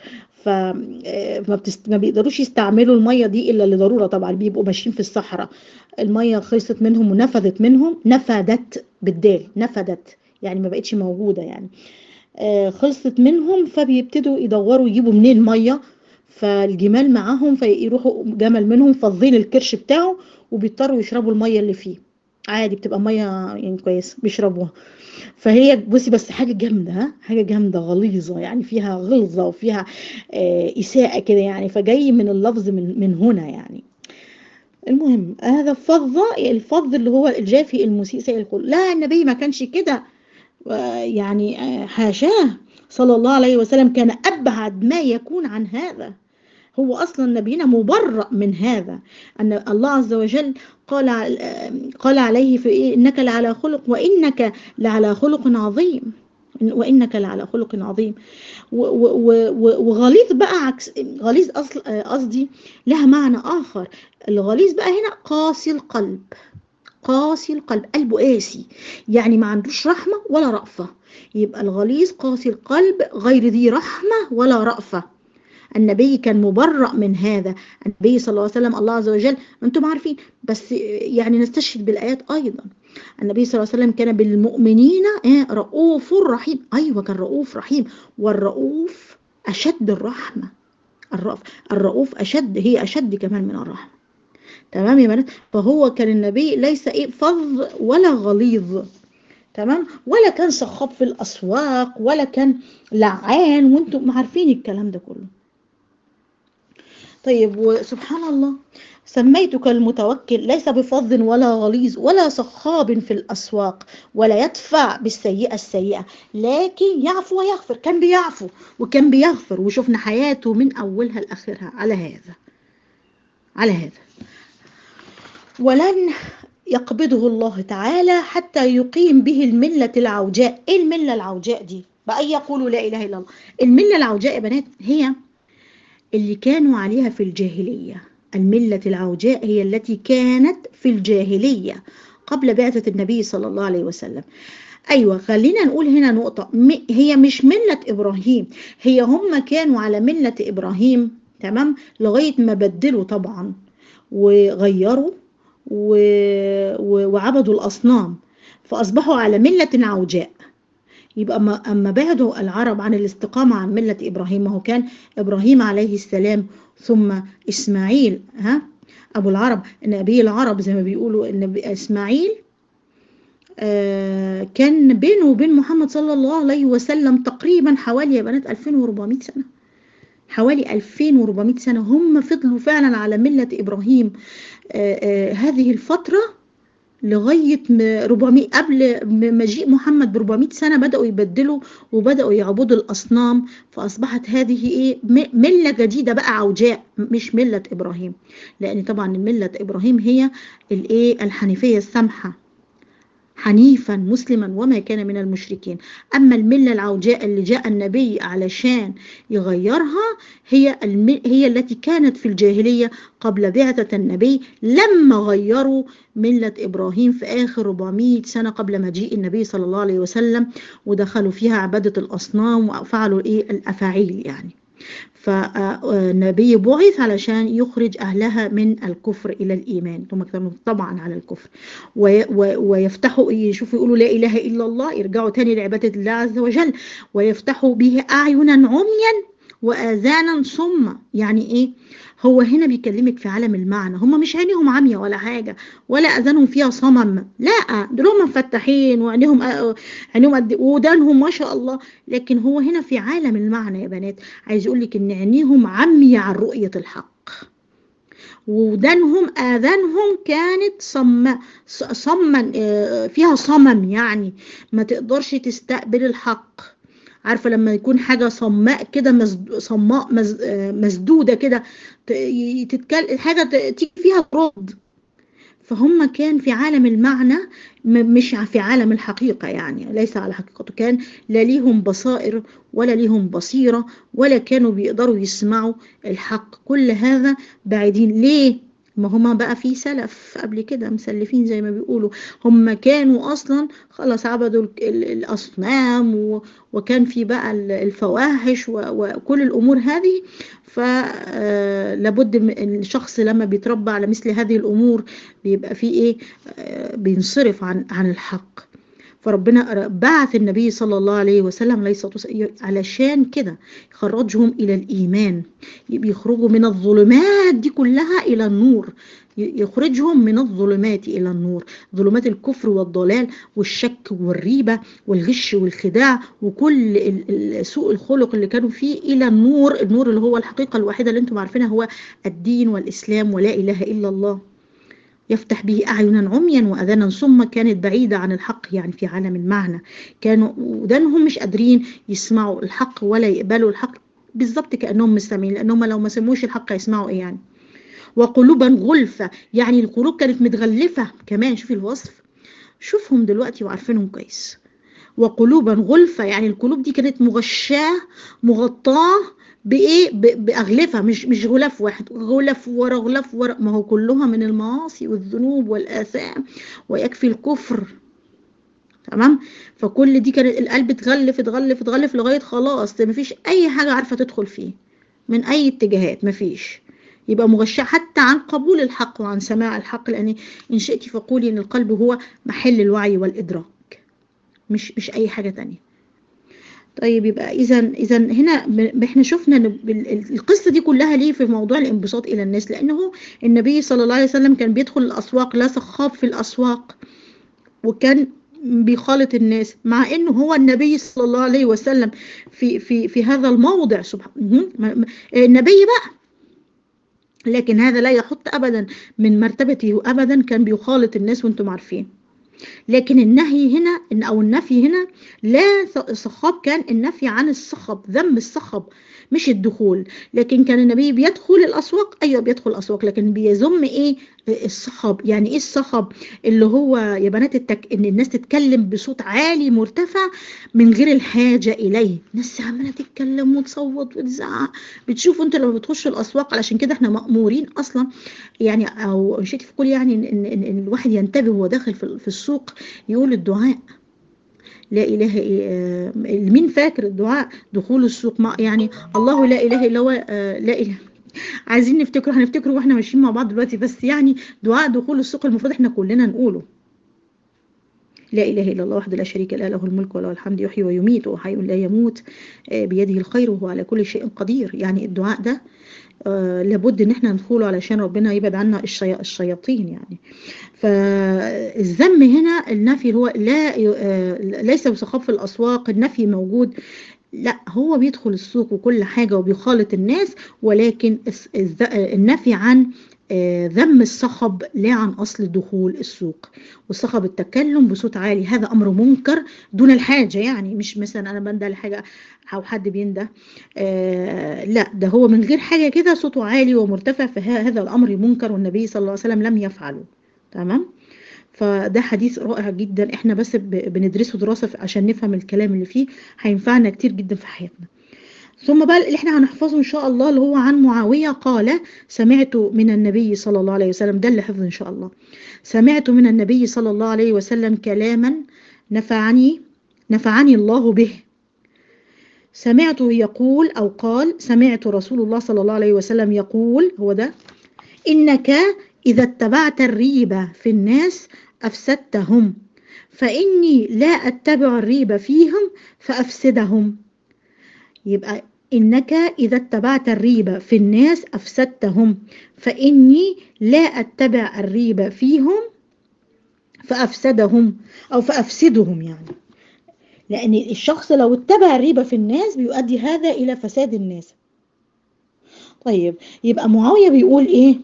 فما بتست... ما بيقدروش يستعملوا الميه دي الا لضروره طبعا بيبقوا ماشيين في الصحراء الميه خلصت منهم ونفذت منهم نفدت بالدال نفدت يعني ما بقتش موجوده يعني آه خلصت منهم فبيبتدوا يدوروا يجيبوا منين ميه فالجمال معاهم فيروحوا جمل منهم فاضين الكرش بتاعه وبيضطروا يشربوا الميه اللي فيه عادي بتبقى ميه يعني كويس بيشربوها فهي بصي بس حاجه جامده ها حاجه جامده غليظه يعني فيها غلظه وفيها آه اساءه كده يعني فجاي من اللفظ من من هنا يعني المهم هذا فظ الفظ اللي هو الجافي المسيء سيء الخلق لا النبي ما كانش كده يعني حاشاه صلى الله عليه وسلم كان ابعد ما يكون عن هذا هو اصلا نبينا مبرأ من هذا ان الله عز وجل قال قال عليه في إيه انك لعلى خلق وانك لعلى خلق عظيم وانك لعلى خلق عظيم وغليظ بقى عكس غليظ اصل قصدي لها معنى اخر الغليظ بقى هنا قاسي القلب قاسي القلب قلبه قاسي يعني ما عندوش رحمه ولا رأفه يبقى الغليظ قاسي القلب غير ذي رحمه ولا رأفه النبي كان مبرأ من هذا النبي صلى الله عليه وسلم الله عز وجل أنتم عارفين بس يعني نستشهد بالآيات أيضا النبي صلى الله عليه وسلم كان بالمؤمنين رؤوف رحيم أيوة كان رؤوف رحيم والرؤوف أشد الرحمة الرأف الرؤوف أشد هي أشد كمان من الرحمة تمام يا بنات فهو كان النبي ليس إيه فظ ولا غليظ تمام ولا كان صخاب في الأسواق ولا كان لعان وانتم عارفين الكلام ده كله طيب وسبحان الله سميتك المتوكل ليس بفظ ولا غليظ ولا صخاب في الأسواق ولا يدفع بالسيئة السيئة لكن يعفو ويغفر كان بيعفو وكان بيغفر وشفنا حياته من أولها لآخرها على هذا على هذا ولن يقبضه الله تعالى حتى يقيم به الملة العوجاء ايه الملة العوجاء دي بقى يقولوا لا إله إلا الله الملة العوجاء يا بنات هي اللي كانوا عليها في الجاهلية الملة العوجاء هي التي كانت في الجاهلية قبل بعثة النبي صلى الله عليه وسلم أيوة خلينا نقول هنا نقطة هي مش ملة إبراهيم هي هم كانوا على ملة إبراهيم تمام لغاية ما بدلوا طبعا وغيروا و... و... وعبدوا الأصنام فأصبحوا على ملة عوجاء يبقى أما, أما بعدوا العرب عن الاستقامة عن ملة إبراهيم ما هو كان إبراهيم عليه السلام ثم إسماعيل ها أبو العرب نبي العرب زي ما بيقولوا النبي إسماعيل آه كان بينه وبين محمد صلى الله عليه وسلم تقريبا حوالي يا بنات 2400 سنة حوالي 2400 سنة هم فضلوا فعلا على ملة إبراهيم آه آه هذه الفترة لغاية 400 قبل مجيء محمد ب 400 سنة بدأوا يبدلوا وبدأوا يعبدوا الأصنام فأصبحت هذه إيه ملة جديدة بقى عوجاء مش ملة إبراهيم لأن طبعا ملة إبراهيم هي الإيه الحنيفية السمحة حنيفا مسلما وما كان من المشركين أما الملة العوجاء اللي جاء النبي علشان يغيرها هي الم... هي التي كانت في الجاهلية قبل بعثة النبي لما غيروا ملة إبراهيم في آخر 400 سنة قبل مجيء النبي صلى الله عليه وسلم ودخلوا فيها عبادة الأصنام وفعلوا إيه الأفاعيل يعني فالنبي بعث علشان يخرج أهلها من الكفر إلى الإيمان ثم كانوا طبعا على الكفر ويفتحوا يشوفوا يقولوا لا إله إلا الله يرجعوا تاني لعبادة الله عز وجل ويفتحوا به أعينا عميا وآذانا صما يعني إيه هو هنا بيكلمك في عالم المعنى هم مش عينيهم عمية ولا حاجة ولا أذانهم فيها صمم لا دول هم مفتحين وعينيهم عينيهم قد ودانهم ما شاء الله لكن هو هنا في عالم المعنى يا بنات عايز يقول لك إن عينيهم عمية عن رؤية الحق ودانهم آذانهم كانت صم صما فيها صمم يعني ما تقدرش تستقبل الحق عارفه لما يكون حاجه صماء كده صماء مسدوده كده تتكلم حاجه تيجي فيها رد فهم كان في عالم المعنى مش في عالم الحقيقة يعني ليس على حقيقته كان لا ليهم بصائر ولا ليهم بصيرة ولا كانوا بيقدروا يسمعوا الحق كل هذا بعيدين ليه ما هما بقى في سلف قبل كده مسلفين زي ما بيقولوا هم كانوا اصلا خلاص عبدوا الاصنام وكان في بقى الفواحش وكل الامور هذه فلابد الشخص لما بيتربى على مثل هذه الامور بيبقى في ايه بينصرف عن عن الحق فربنا بعث النبي صلى الله عليه وسلم ليس علشان كده يخرجهم إلى الإيمان يخرجوا من الظلمات دي كلها إلى النور يخرجهم من الظلمات إلى النور ظلمات الكفر والضلال والشك والريبة والغش والخداع وكل سوء الخلق اللي كانوا فيه إلى النور النور اللي هو الحقيقة الوحيدة اللي انتم عارفينها هو الدين والإسلام ولا إله إلا الله يفتح به أعينا عميا وأذانا صما كانت بعيدة عن الحق يعني في عالم المعنى كانوا ودانهم مش قادرين يسمعوا الحق ولا يقبلوا الحق بالظبط كأنهم مستمعين لأنهم لو ما سموش الحق يسمعوا إيه يعني وقلوبا غلفة يعني القلوب كانت متغلفة كمان شوفي الوصف شوفهم دلوقتي وعارفينهم كويس وقلوبا غلفة يعني القلوب دي كانت مغشاة مغطاة بايه باغلفه مش مش غلاف واحد غلاف ورا غلاف ورا ما هو كلها من المعاصي والذنوب والاثام ويكفي الكفر تمام فكل دي كانت القلب اتغلف اتغلف اتغلف لغايه خلاص ما فيش اي حاجه عارفه تدخل فيه من اي اتجاهات مفيش يبقى مغشى حتى عن قبول الحق وعن سماع الحق لان ان شئت فقولي ان القلب هو محل الوعي والادراك مش مش اي حاجه تانية طيب يبقى اذا اذا هنا ب- احنا شفنا إن بال- القصه دي كلها ليه في موضوع الانبساط الى الناس لانه النبي صلى الله عليه وسلم كان بيدخل الاسواق لا سخاب في الاسواق وكان بيخالط الناس مع انه هو النبي صلى الله عليه وسلم في في في هذا الموضع سبحان مهم. ما- ما- النبي بقى لكن هذا لا يحط ابدا من مرتبته ابدا كان بيخالط الناس وانتم عارفين لكن النهي هنا إن او النفي هنا لا ث- صخاب كان النفي عن الصخب ذم الصخب مش الدخول لكن كان النبي بيدخل الاسواق ايوه بيدخل الاسواق لكن بيذم ايه الصخب يعني ايه الصخب اللي هو يا بنات التك... ان الناس تتكلم بصوت عالي مرتفع من غير الحاجه اليه الناس عماله تتكلم وتصوت وتزعق بتشوفوا انتوا لما بتخشوا الاسواق علشان كده احنا مامورين اصلا يعني او نشيت في كل يعني ان, إن, إن, إن الواحد ينتبه وهو داخل في, في السوق يقول الدعاء لا اله إلا- مين فاكر الدعاء دخول السوق ما يعني الله لا اله الا هو آه، لا اله عايزين نفتكره هنفتكره واحنا ماشيين مع بعض دلوقتي بس يعني دعاء دخول السوق المفروض احنا كلنا نقوله لا اله الا الله وحده لا شريك له له الملك وله الحمد يحيي ويميت وهو حي لا يموت آه، بيده الخير وهو على كل شيء قدير يعني الدعاء ده آه، لابد ان احنا ندخله علشان ربنا يبعد عنا الشي- الشياطين يعني فالذم هنا النفي هو لا ي- آه، ليس بسخاب في الاسواق النفي موجود لا هو بيدخل السوق وكل حاجة وبيخالط الناس ولكن الس- الذ- آه، النفي عن آه، ذم الصخب لا عن أصل دخول السوق والصخب التكلم بصوت عالي هذا أمر منكر دون الحاجة يعني مش مثلا أنا بنده لحاجة أو حد بينده آه لا ده هو من غير حاجة كده صوته عالي ومرتفع فهذا الأمر منكر والنبي صلى الله عليه وسلم لم يفعله تمام فده حديث رائع جدا احنا بس ب- بندرسه دراسة عشان نفهم الكلام اللي فيه هينفعنا كتير جدا في حياتنا ثم بقى اللي احنا هنحفظه ان شاء الله اللي هو عن معاوية قال سمعت من النبي صلى الله عليه وسلم ده اللي حفظ ان شاء الله سمعت من النبي صلى الله عليه وسلم كلاما نفعني نفعني الله به سمعته يقول او قال سمعت رسول الله صلى الله عليه وسلم يقول هو ده إنك إذا اتبعت الريبة في الناس أفسدتهم فإني لا أتبع الريبة فيهم فأفسدهم يبقى إنك إذا اتبعت الريبة في الناس أفسدتهم فإني لا أتبع الريبة فيهم فأفسدهم أو فأفسدهم يعني لأن الشخص لو اتبع الريبة في الناس بيؤدي هذا إلى فساد الناس طيب يبقى معاوية بيقول إيه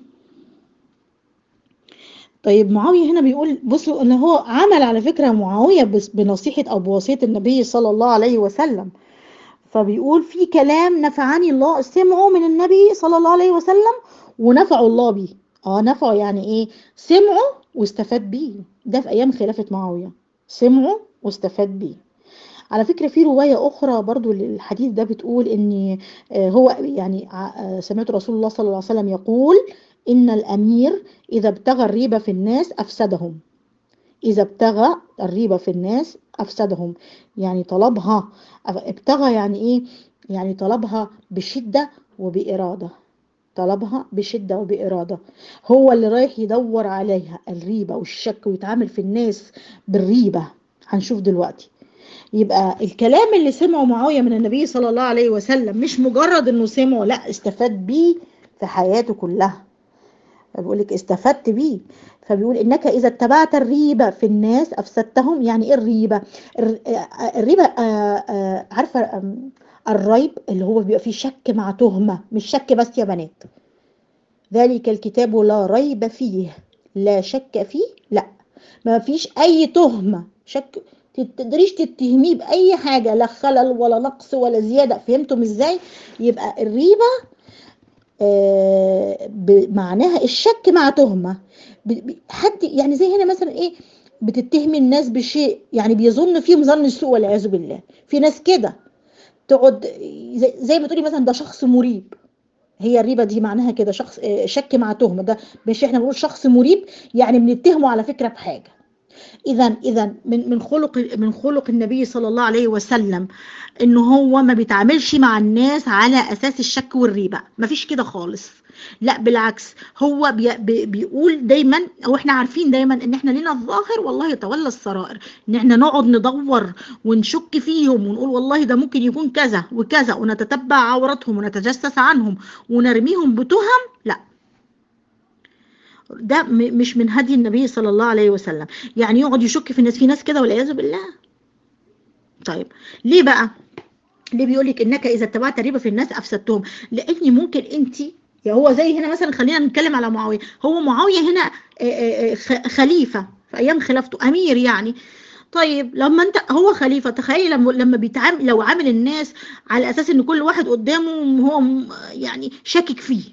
طيب معاوية هنا بيقول بصوا ان هو عمل على فكرة معاوية بس- بنصيحة او بوصية النبي صلى الله عليه وسلم فبيقول في كلام نفعني الله سمعه من النبي صلى الله عليه وسلم ونفعه الله بيه اه نفعه يعني ايه سمعه واستفاد بيه ده في ايام خلافة معاوية سمعه واستفاد بيه على فكرة في رواية أخرى برضو للحديث ده بتقول إن آه، هو يعني ع- آه، سمعت رسول الله صلى الله عليه وسلم يقول إن الأمير إذا ابتغى الريبة في الناس أفسدهم إذا ابتغى الريبة في الناس أفسدهم يعني طلبها ابتغى يعني إيه يعني طلبها بشدة وبإرادة طلبها بشدة وبإرادة هو اللي رايح يدور عليها الريبة والشك ويتعامل في الناس بالريبة هنشوف دلوقتي يبقى الكلام اللي سمعه معاوية من النبي صلى الله عليه وسلم مش مجرد انه سمعه لا استفاد بيه في حياته كلها فبيقول لك استفدت بيه فبيقول انك اذا اتبعت الريبة في الناس افسدتهم يعني ايه الريبة الر- آه، الريبة آه، آه، عارفة آم، الريب اللي هو بيبقى فيه شك مع تهمة مش شك بس يا بنات ذلك الكتاب لا ريب فيه لا شك فيه لا ما فيش اي تهمة شك تقدريش تتهميه باي حاجة لا خلل ولا نقص ولا زيادة فهمتم ازاي يبقى الريبة آه، بمعناها الشك مع تهمة ب- ب- حد يعني زي هنا مثلا ايه بتتهمي الناس بشيء يعني بيظن فيهم ظن السوء والعياذ بالله في ناس كده تقعد زي, زي ما تقولي مثلا ده شخص مريب هي الريبة دي معناها كده شخص آه، شك مع تهمة ده مش احنا بنقول شخص مريب يعني بنتهمه على فكرة بحاجة اذا اذا من من خلق من خلق النبي صلى الله عليه وسلم ان هو ما بيتعاملش مع الناس على اساس الشك والريبه مفيش كده خالص لا بالعكس هو بي بي بيقول دايما او احنا عارفين دايما ان احنا لنا الظاهر والله يتولى السرائر ان احنا نقعد ندور ونشك فيهم ونقول والله ده ممكن يكون كذا وكذا ونتتبع عوراتهم ونتجسس عنهم ونرميهم بتهم لا ده مش من هدي النبي صلى الله عليه وسلم يعني يقعد يشك في الناس في ناس كده والعياذ بالله طيب ليه بقى ليه بيقول لك انك اذا اتبعت ريبه في الناس افسدتهم لان ممكن انت يعني هو زي هنا مثلا خلينا نتكلم على معاويه هو معاويه هنا خليفه في ايام خلافته امير يعني طيب لما انت هو خليفه تخيل لما لما بيتعامل لو عامل الناس على اساس ان كل واحد قدامه هو يعني شاكك فيه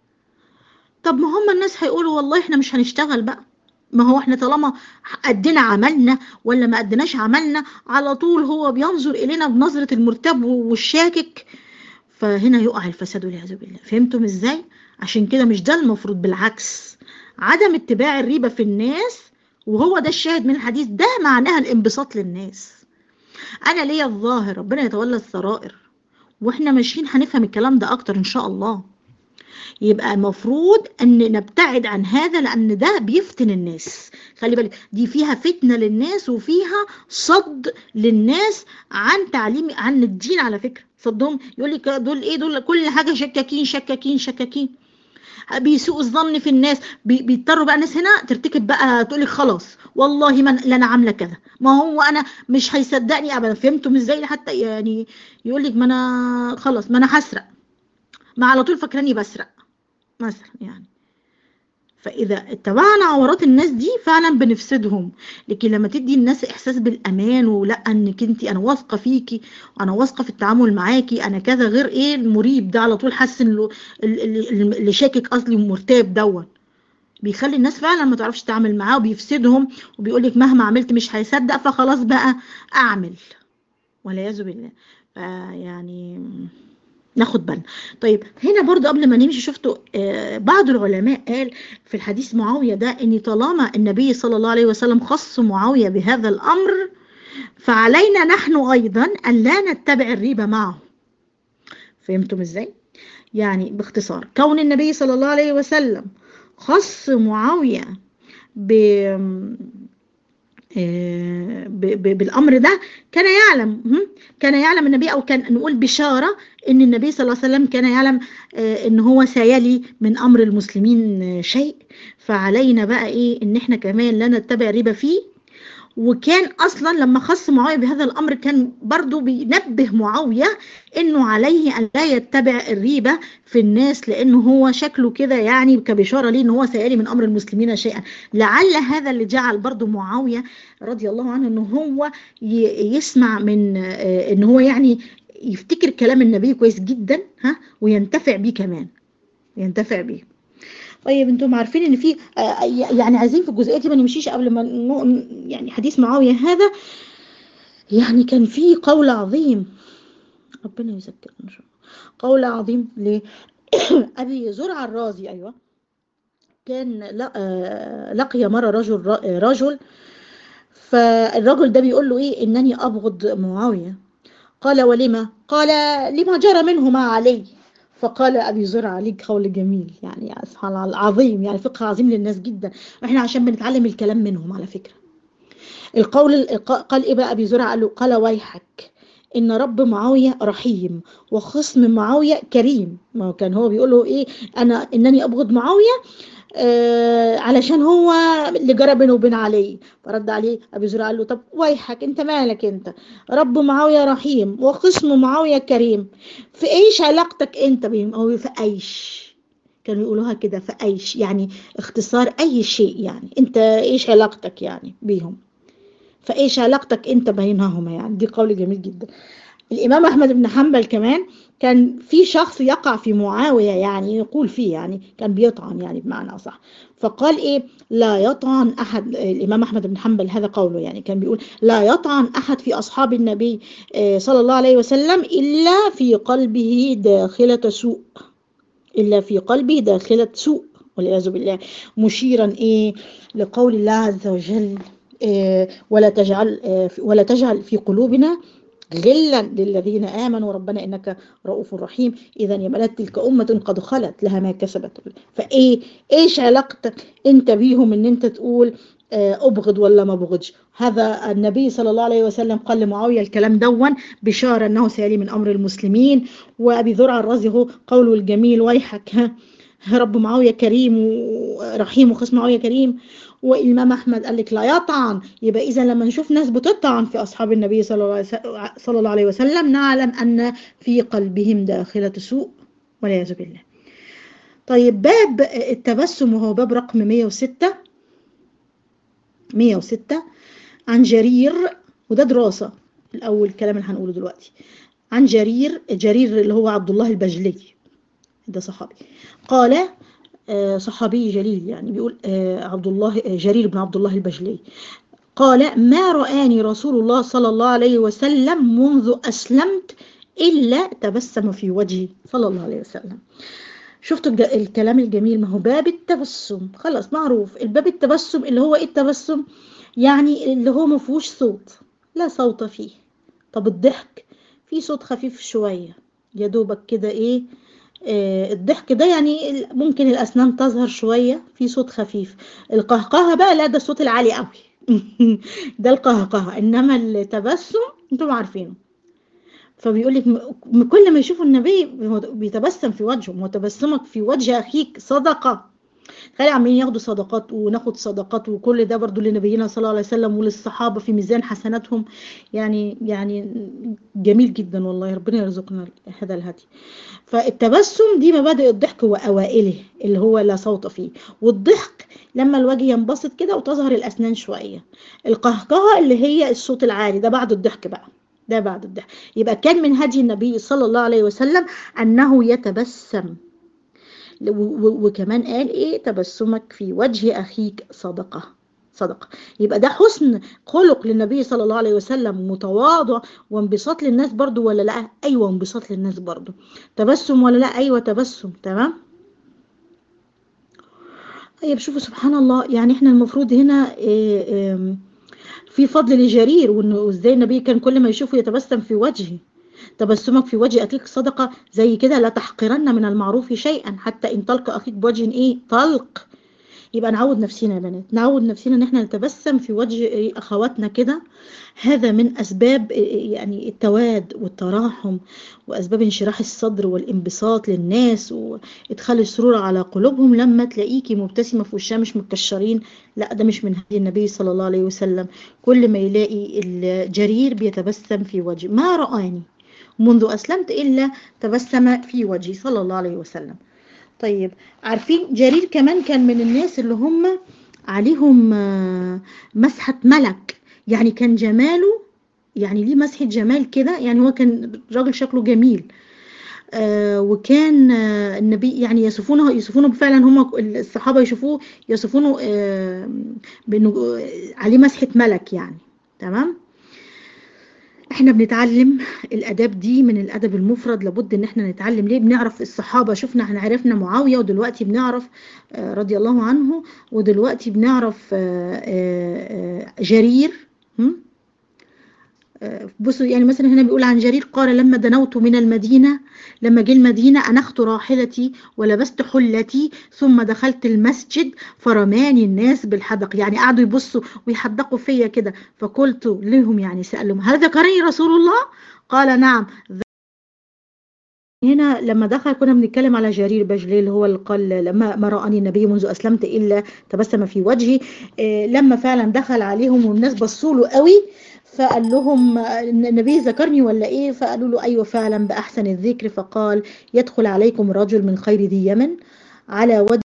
طب ما هم الناس هيقولوا والله احنا مش هنشتغل بقى ما هو احنا طالما ادينا عملنا ولا ما اديناش عملنا على طول هو بينظر الينا بنظره المرتاب والشاكك فهنا يقع الفساد والعياذ بالله فهمتم ازاي عشان كده مش ده المفروض بالعكس عدم اتباع الريبه في الناس وهو ده الشاهد من الحديث ده معناها الانبساط للناس انا ليا الظاهر ربنا يتولى السرائر واحنا ماشيين هنفهم الكلام ده اكتر ان شاء الله يبقى المفروض ان نبتعد عن هذا لان ده بيفتن الناس خلي بالك دي فيها فتنه للناس وفيها صد للناس عن تعليم عن الدين على فكره صدهم يقول لك دول ايه دول كل حاجه شكاكين شكاكين شكاكين بيسوء الظن في الناس بيضطروا بقى الناس هنا ترتكب بقى تقول لك خلاص والله ما لا انا عامله كذا ما هو انا مش هيصدقني ابدا فهمتم ازاي حتى يعني يقول لك ما انا خلاص ما انا هسرق ما على طول فاكراني بسرق مثلا يعني فاذا اتبعنا عورات الناس دي فعلا بنفسدهم لكن لما تدي الناس احساس بالامان ولا انك انت انا واثقه فيكي وانا واثقه في التعامل معاكي انا كذا غير ايه المريب ده على طول حاسس انه اللي شاكك اصلي ومرتاب دون بيخلي الناس فعلا ما تعرفش تتعامل معاه وبيفسدهم وبيقول لك مهما عملت مش هيصدق فخلاص بقى اعمل والعياذ بالله فيعني ناخد بالنا طيب هنا برضو قبل ما نمشي شفتوا آه بعض العلماء قال في الحديث معاوية ده ان طالما النبي صلى الله عليه وسلم خص معاوية بهذا الامر فعلينا نحن ايضا ان لا نتبع الريبة معه فهمتم ازاي يعني باختصار كون النبي صلى الله عليه وسلم خص معاوية ب بالامر ده كان يعلم كان يعلم النبي او كان نقول بشاره ان النبي صلى الله عليه وسلم كان يعلم ان هو سيلي من امر المسلمين شيء فعلينا بقى ايه ان احنا كمان لا نتبع ربا فيه وكان اصلا لما خص معاويه بهذا الامر كان برضو بينبه معاويه انه عليه ان لا يتبع الريبه في الناس لانه هو شكله كده يعني كبشاره ليه ان هو سيالي من امر المسلمين شيئا لعل هذا اللي جعل برضو معاويه رضي الله عنه ان هو يسمع من ان هو يعني يفتكر كلام النبي كويس جدا ها وينتفع بيه كمان ينتفع بيه طيب انتم عارفين ان في يعني عايزين في الجزئيه دي ما نمشيش قبل ما يعني حديث معاويه هذا يعني كان في قول عظيم ربنا يذكرنا ان شاء الله قول عظيم لابي زرع الرازي ايوه كان لقي مره رجل رجل فالرجل ده بيقول له ايه انني ابغض معاويه قال ولما قال لما جرى منه ما علي فقال ابي زرع عليك قول جميل يعني سبحان الله العظيم يعني فقه عظيم للناس جدا واحنا عشان بنتعلم الكلام منهم على فكره القول قال ايه بقى ابي زرع قال له قال ويحك ان رب معاويه رحيم وخصم معاويه كريم ما كان هو بيقول له ايه انا انني ابغض معاويه آه علشان هو اللي جرى بينه وبين علي فرد عليه ابي زرع قال له طب ويحك انت مالك انت رب معاويه رحيم وخصم معاويه كريم في ايش علاقتك انت بهم او في ايش كانوا يقولوها كده في ايش يعني اختصار اي شيء يعني انت ايش علاقتك يعني بيهم فايش علاقتك انت بينهما يعني دي قول جميل جدا الامام احمد بن حنبل كمان كان في شخص يقع في معاويه يعني يقول فيه يعني كان بيطعن يعني بمعنى اصح فقال ايه لا يطعن احد الامام احمد بن حنبل هذا قوله يعني كان بيقول لا يطعن احد في اصحاب النبي صلى الله عليه وسلم الا في قلبه داخله سوء الا في قلبه داخله سوء والعياذ بالله مشيرا ايه لقول الله عز وجل آه، ولا تجعل آه، ولا تجعل في قلوبنا غلا للذين آمنوا ربنا إنك رؤوف رحيم إذا يبقى تلك أمة قد خلت لها ما كسبت فإيه إيش علاقتك أنت بيهم إن أنت تقول آه، أبغض ولا ما أبغضش هذا النبي صلى الله عليه وسلم قال لمعاوية الكلام دون بشارة أنه سيلي من أمر المسلمين وأبي ذرع الرازي هو قوله الجميل ويحك ها رب معاوية كريم ورحيم وخصم معاوية كريم والإمام أحمد قال لك لا يطعن يبقى إذا لما نشوف ناس بتطعن في أصحاب النبي صلى الله عليه- صلى الله عليه وسلم نعلم أن في قلبهم داخلة سوء والعياذ بالله طيب باب التبسم وهو باب رقم 106 106 عن جرير وده دراسة الأول الكلام اللي هنقوله دلوقتي عن جرير جرير اللي هو عبد الله البجلي ده صحابي قال آه، صحابي جليل يعني بيقول آه، عبد الله آه، جرير بن عبد الله البجلي قال ما رآني رسول الله صلى الله عليه وسلم منذ أسلمت إلا تبسم في وجهي صلى الله عليه وسلم شفتوا الج- الكلام الجميل ما هو باب التبسم خلاص معروف الباب التبسم اللي هو ايه التبسم يعني اللي هو ما فيهوش صوت لا صوت فيه طب الضحك فيه صوت خفيف شوية يا دوبك كده ايه آه الضحك ده يعني ال- ممكن الأسنان تظهر شوية في صوت خفيف القهقهة بقى لا ده الصوت العالي قوي ده القهقهة إنما التبسم انتم عارفينه فبيقول لك م- كل ما يشوفوا النبي هو بيتبسم في وجهه ما هو تبسمك في وجه أخيك صدقة تخيل عمالين ياخدوا صدقات وناخد صدقات وكل ده برضو لنبينا صلى الله عليه وسلم وللصحابة في ميزان حسناتهم يعني يعني جميل جدا والله ربنا يرزقنا هذا الهدي فالتبسم دي مبادئ الضحك وأوائله اللي هو لا صوت فيه والضحك لما الوجه ينبسط كده وتظهر الأسنان شوية القهقهة اللي هي الصوت العالي ده بعد الضحك بقى ده بعد الضحك يبقى كان من هدي النبي صلى الله عليه وسلم أنه يتبسم و- و- وكمان قال ايه تبسمك في وجه اخيك صدقه صدقه يبقى ده حسن خلق للنبي صلى الله عليه وسلم متواضع وانبساط للناس برضو ولا لا ايوه انبساط للناس برضو تبسم ولا لا ايوه تبسم تمام طيب شوفوا سبحان الله يعني احنا المفروض هنا إيه إيه في فضل لجرير وانه وازاي النبي كان كل ما يشوفه يتبسم في وجهه تبسمك في وجه أخيك صدقة زي كده لا تحقرن من المعروف شيئا حتى إن تلقى أخيك بوجه إيه طلق يبقى نعود نفسنا يا بنات نعود نفسنا ان احنا نتبسم في وجه إيه اخواتنا كده هذا من اسباب إيه يعني التواد والتراحم واسباب انشراح الصدر والانبساط للناس وادخال السرور على قلوبهم لما تلاقيكي مبتسمه في وشها مش متكشرين لا ده مش من هدي النبي صلى الله عليه وسلم كل ما يلاقي الجرير بيتبسم في وجه ما رآني منذ أسلمت إلا تبسم في وجهي صلى الله عليه وسلم طيب عارفين جرير كمان كان من الناس اللي هم عليهم آه، مسحة ملك يعني كان جماله يعني ليه مسحة جمال كده يعني هو كان راجل شكله جميل آه وكان آه النبي يعني يصفونه يصفونه فعلا هم الصحابة يشوفوه يصفونه آه بأنه آه، عليه مسحة ملك يعني تمام احنا بنتعلم الاداب دي من الادب المفرد لابد ان احنا نتعلم ليه بنعرف الصحابه شفنا احنا عرفنا معاويه ودلوقتي بنعرف آه، رضي الله عنه ودلوقتي بنعرف آه، آه، آه، جرير هم؟ آه، بصوا يعني مثلا هنا بيقول عن جرير قال لما دنوت من المدينة لما جه المدينة أنخت راحلتي ولبست حلتي ثم دخلت المسجد فرماني الناس بالحدق يعني قعدوا يبصوا ويحدقوا فيا كده فقلت لهم يعني سألهم هل ذكرني رسول الله قال نعم هنا لما دخل كنا بنتكلم على جرير بجلي اللي هو اللي قال لما ما رآني النبي منذ أسلمت إلا تبسم في وجهي إيه لما فعلا دخل عليهم والناس بصوا له قوي فقال لهم النبي ذكرني ولا ايه فقالوا له ايوه فعلا باحسن الذكر فقال يدخل عليكم رجل من خير ذي يمن على وجه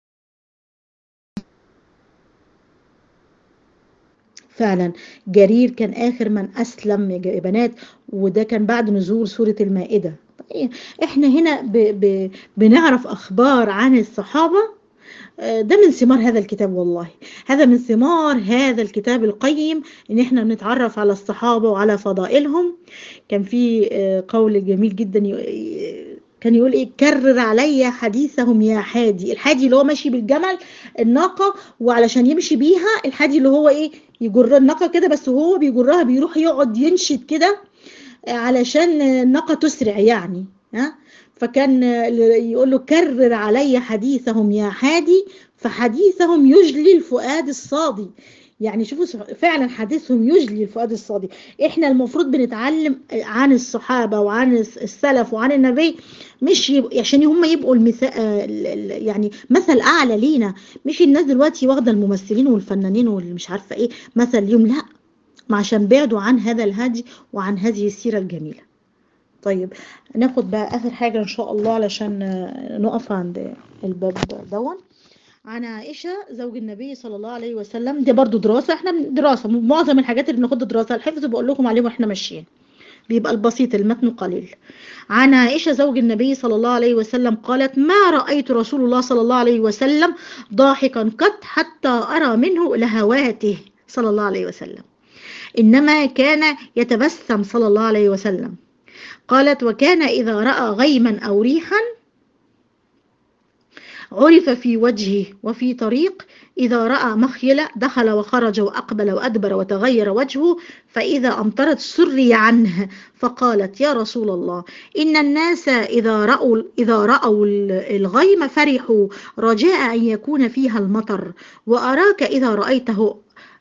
فعلا جرير كان اخر من اسلم يا بنات وده كان بعد نزول سوره المائده طيب احنا هنا ب ب بنعرف اخبار عن الصحابه ده من ثمار هذا الكتاب والله هذا من ثمار هذا الكتاب القيم ان احنا نتعرف على الصحابة وعلى فضائلهم كان في قول جميل جدا كان يقول ايه كرر عليا حديثهم يا حادي الحادي اللي هو ماشي بالجمل الناقه وعلشان يمشي بيها الحادي اللي هو ايه يجر الناقه كده بس وهو بيجرها بيروح يقعد ينشد كده علشان الناقه تسرع يعني ها فكان يقول له كرر علي حديثهم يا حادي فحديثهم يجلي الفؤاد الصادي يعني شوفوا فعلا حديثهم يجلي الفؤاد الصادي احنا المفروض بنتعلم عن الصحابة وعن السلف وعن النبي مش يب... عشان هم يبقوا المثال يعني مثل اعلى لينا مش الناس دلوقتي واخده الممثلين والفنانين واللي مش عارفه ايه مثل ليهم لا ما عشان بعدوا عن هذا الهدي وعن هذه السيره الجميله طيب ناخد بقى اخر حاجه ان شاء الله علشان نقف عند الباب دون عن عائشة زوج النبي صلى الله عليه وسلم دي برضو دراسة احنا دراسة معظم الحاجات اللي بناخدها دراسة الحفظ بقول لكم عليه واحنا ماشيين بيبقى البسيط المتن قليل عن عائشة زوج النبي صلى الله عليه وسلم قالت ما رأيت رسول الله صلى الله عليه وسلم ضاحكا قط حتى أرى منه لهواته صلى الله عليه وسلم إنما كان يتبسم صلى الله عليه وسلم قالت وكان إذا رأى غيما أو ريحا عرف في وجهه وفي طريق إذا رأى مخيلة دخل وخرج وأقبل وأدبر وتغير وجهه فإذا أمطرت سري عنه فقالت يا رسول الله إن الناس إذا رأوا, إذا رأوا الغيم فرحوا رجاء أن يكون فيها المطر وأراك إذا رأيته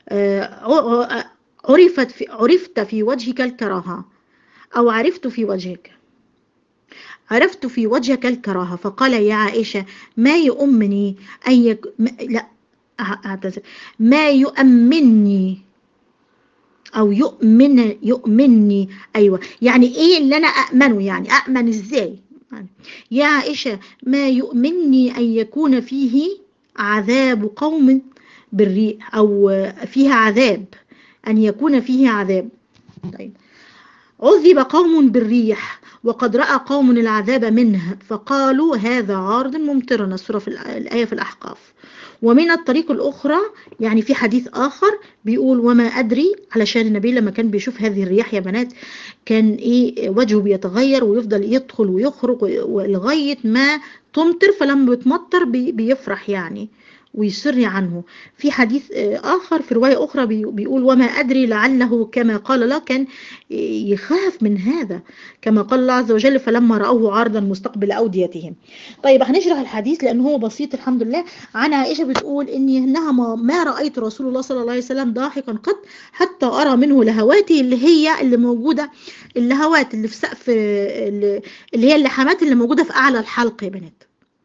عرفت في, عرفت في وجهك الكراهة أو عرفت في وجهك عرفت في وجهك الكراهة فقال يا عائشة ما يؤمني أن يك... لا أعتذر ما يؤمني أو يؤمن يؤمني أيوة يعني إيه اللي أنا أأمنه يعني أأمن إزاي يا عائشة ما يؤمني أن يكون فيه عذاب قوم بالريح أو فيها عذاب أن يكون فيه عذاب طيب عذب قوم بالريح وقد رأى قوم العذاب منه فقالوا هذا عارض ممطرنا السورة في الآية في الأحقاف ومن الطريق الأخرى يعني في حديث آخر بيقول وما أدري علشان النبي لما كان بيشوف هذه الرياح يا بنات كان إيه وجهه بيتغير ويفضل يدخل ويخرج لغاية ما تمطر فلما بتمطر بيفرح يعني ويسر عنه في حديث آخر في رواية أخرى بيقول وما أدري لعله كما قال لا كان يخاف من هذا كما قال الله عز وجل فلما رأوه عارضا مستقبل أوديتهم طيب هنشرح الحديث لأنه هو بسيط الحمد لله عن عائشة بتقول إن إنها ما, ما رأيت رسول الله صلى الله عليه وسلم ضاحكا قط حتى أرى منه لهواته اللي هي اللي موجودة اللهوات اللي في سقف اللي هي اللحمات اللي موجودة في أعلى الحلق يا بنات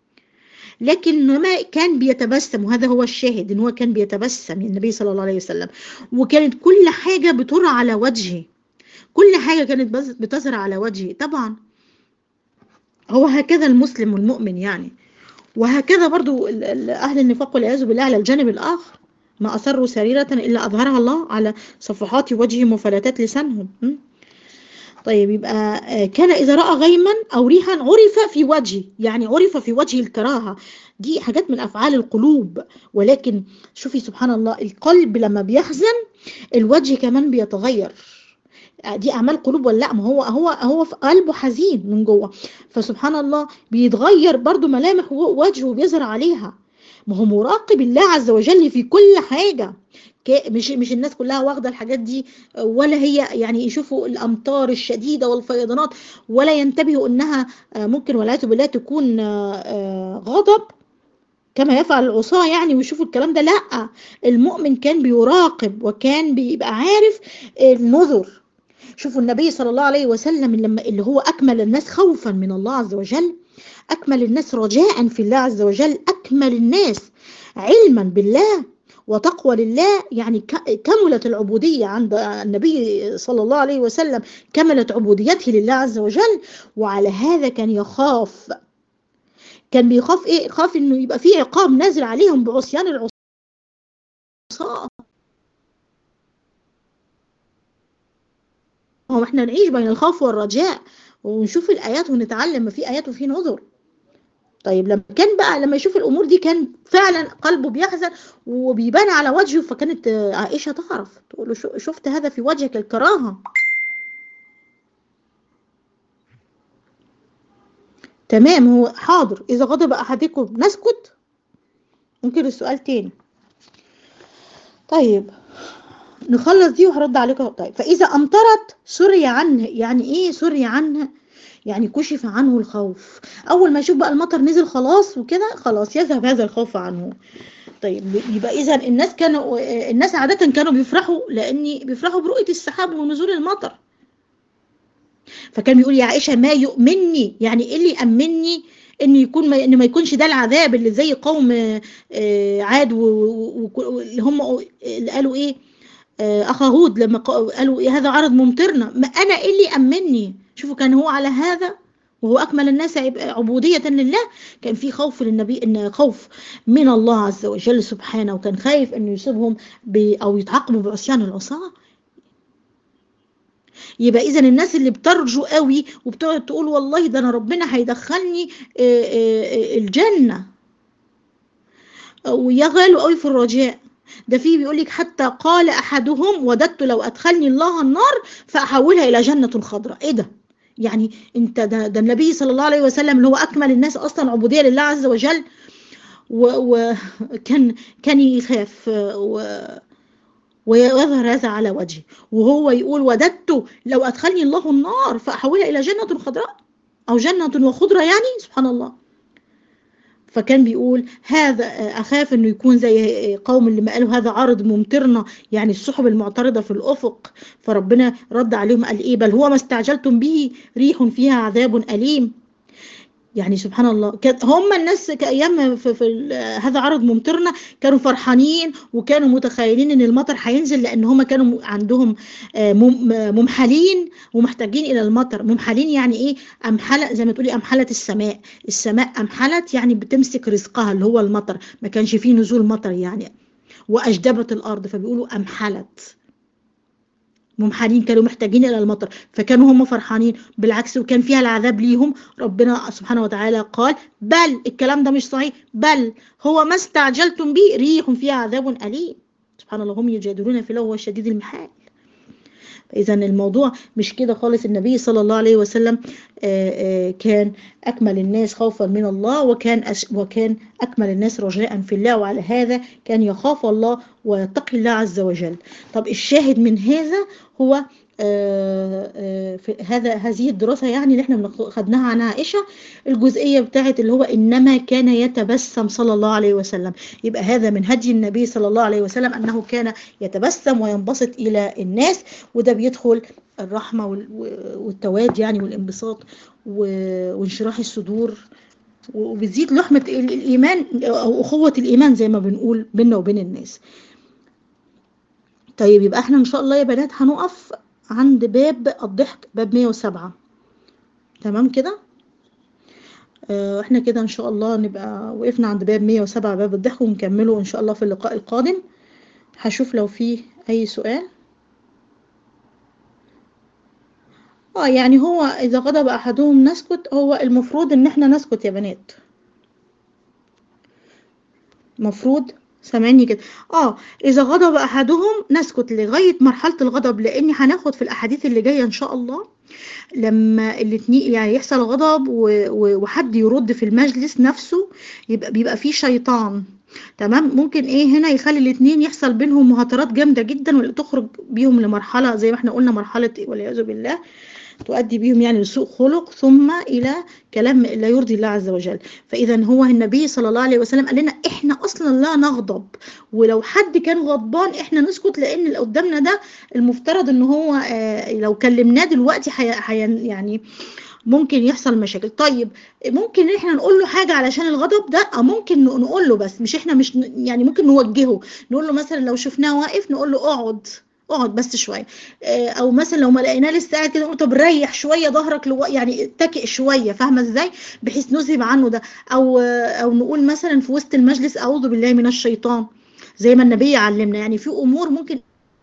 لكن ما كان بيتبسم وهذا هو الشاهد ان هو كان بيتبسم النبي صلى الله عليه وسلم وكانت كل حاجة بترى على وجهه كل حاجة كانت بتظهر على وجهه طبعا هو هكذا المسلم والمؤمن يعني وهكذا برضو أهل النفاق والعياذ بالله على الجانب الآخر ما أصروا سريرة إلا أظهرها الله على صفحات وجههم وفلاتات لسانهم طيب يبقى كان إذا رأى غيما أو ريحا عرف في وجهه يعني عرف في وجه الكراهة دي حاجات من أفعال القلوب ولكن شوفي سبحان الله القلب لما بيحزن الوجه كمان بيتغير دي أعمال قلوب ولا لا ما هو هو هو في قلبه حزين من جوه فسبحان الله بيتغير برضو ملامح وجهه بيظهر عليها ما هو مراقب الله عز وجل في كل حاجة مش مش الناس كلها واخده الحاجات دي ولا هي يعني يشوفوا الامطار الشديده والفيضانات ولا ينتبهوا انها ممكن والعياذ بالله تكون غضب كما يفعل العصاة يعني ويشوفوا الكلام ده لا المؤمن كان بيراقب وكان بيبقى عارف النذر شوفوا النبي صلى الله عليه وسلم لما اللي هو اكمل الناس خوفا من الله عز وجل اكمل الناس رجاء في الله عز وجل اكمل الناس علما بالله وتقوى لله يعني كملت العبودية عند النبي صلى الله عليه وسلم كملت عبوديته لله عز وجل وعلى هذا كان يخاف كان بيخاف ايه خاف انه يبقى في عقاب نازل عليهم بعصيان العصاة هو احنا نعيش بين الخوف والرجاء ونشوف الايات ونتعلم ما في ايات وفي نذر طيب لما كان بقى لما يشوف الامور دي كان فعلا قلبه بيحزن وبيبان على وجهه فكانت عائشه تعرف تقول له شفت هذا في وجهك الكراهه تمام هو حاضر اذا غضب احدكم نسكت ممكن السؤال تاني طيب نخلص دي وهرد عليكم طيب فاذا امطرت سري عنه يعني ايه سري عنه يعني كشف عنه الخوف اول ما يشوف بقى المطر نزل خلاص وكده خلاص يذهب هذا الخوف عنه طيب يبقى اذا الناس كانوا الناس عاده كانوا بيفرحوا لان بيفرحوا برؤيه السحاب ونزول المطر فكان بيقول يا عائشه ما يؤمني يعني ايه اللي يامني ان يكون ما ان ما يكونش ده العذاب اللي زي قوم عاد واللي هم اللي قالوا ايه اخا هود لما قالوا إيه هذا عرض ممطرنا ما انا ايه اللي يامني شوفوا كان هو على هذا وهو أكمل الناس عبودية لله كان في خوف للنبي إن خوف من الله عز وجل سبحانه وكان خايف إنه يصيبهم أو يتعاقبوا بعصيان العصاة يبقى إذا الناس اللي بترجو قوي وبتقعد تقول والله ده أنا ربنا هيدخلني الجنة ويغالوا قوي في الرجاء ده في بيقول لك حتى قال أحدهم وددت لو أدخلني الله النار فأحولها إلى جنة خضراء إيه ده؟ يعني انت ده, ده النبي صلى الله عليه وسلم اللي هو اكمل الناس اصلا عبوديه لله عز وجل وكان كان يخاف و ويظهر هذا على وجهه وهو يقول وددت لو ادخلني الله النار فاحولها الى جنه خضراء او جنه وخضره يعني سبحان الله فكان بيقول هذا اخاف انه يكون زي قوم اللي ما قالوا هذا عارض ممطرنا يعني السحب المعترضه في الافق فربنا رد عليهم قال ايه بل هو ما استعجلتم به ريح فيها عذاب اليم يعني سبحان الله كانت هم الناس كايام في, في هذا عرض ممطرنا كانوا فرحانين وكانوا متخيلين ان المطر هينزل لان هم كانوا عندهم ممحلين ومحتاجين الى المطر ممحلين يعني ايه امحله زي ما تقولي امحله السماء السماء امحلت يعني بتمسك رزقها اللي هو المطر ما كانش فيه نزول مطر يعني واجدبت الارض فبيقولوا امحلت ممحلين كانوا محتاجين الى المطر فكانوا هم فرحانين بالعكس وكان فيها العذاب ليهم ربنا سبحانه وتعالى قال بل الكلام ده مش صحيح بل هو ما استعجلتم به ريح فيها عذاب اليم سبحان الله هم يجادلون في الله وهو شديد المحال إذا الموضوع مش كده خالص النبي صلى الله عليه وسلم كان أكمل الناس خوفا من الله وكان وكان أكمل الناس رجاء في الله وعلى هذا كان يخاف الله ويتقي الله عز وجل طب الشاهد من هذا هو في هذا هذه الدراسة يعني اللي احنا خدناها عن عائشة الجزئية بتاعت اللي هو إنما كان يتبسم صلى الله عليه وسلم يبقى هذا من هدي النبي صلى الله عليه وسلم أنه كان يتبسم وينبسط إلى الناس وده بيدخل الرحمة والتواد يعني والانبساط وانشراح الصدور وبتزيد لحمة الإيمان أو أخوة الإيمان زي ما بنقول بيننا وبين الناس طيب يبقى احنا ان شاء الله يا بنات هنقف عند باب الضحك باب 107 تمام كده اه احنا كده ان شاء الله نبقى وقفنا عند باب 107 باب الضحك ونكمله ان شاء الله في اللقاء القادم هشوف لو في اي سؤال اه يعني هو اذا غضب احدهم نسكت هو المفروض ان احنا نسكت يا بنات مفروض سامعني كده اه اذا غضب احدهم نسكت لغايه مرحله الغضب لان هناخد في الاحاديث اللي جايه ان شاء الله لما الاثنين يعني يحصل غضب وحد يرد في المجلس نفسه يبقى بيبقى فيه شيطان تمام ممكن ايه هنا يخلي الاثنين يحصل بينهم مهاترات جامده جدا وتخرج بيهم لمرحله زي ما احنا قلنا مرحله والعياذ بالله تؤدي بهم يعني لسوء خلق ثم إلى كلام لا يرضي الله عز وجل فإذا هو النبي صلى الله عليه وسلم قال لنا إحنا أصلا لا نغضب ولو حد كان غضبان إحنا نسكت لأن اللي قدامنا ده المفترض إن هو آه لو كلمناه دلوقتي حي حي يعني ممكن يحصل مشاكل طيب ممكن احنا نقول له حاجه علشان الغضب ده اه ممكن نقول له بس مش احنا مش يعني ممكن نوجهه نقول له مثلا لو شفناه واقف نقول له اقعد اقعد بس شويه او مثلا لو ما لقيناه لسه قاعد كده نقول طب ريح شويه ظهرك لو يعني اتكئ شويه فاهمه ازاي بحيث نذهب عنه ده او او نقول مثلا في وسط المجلس اعوذ بالله من الشيطان زي ما النبي علمنا يعني في امور ممكن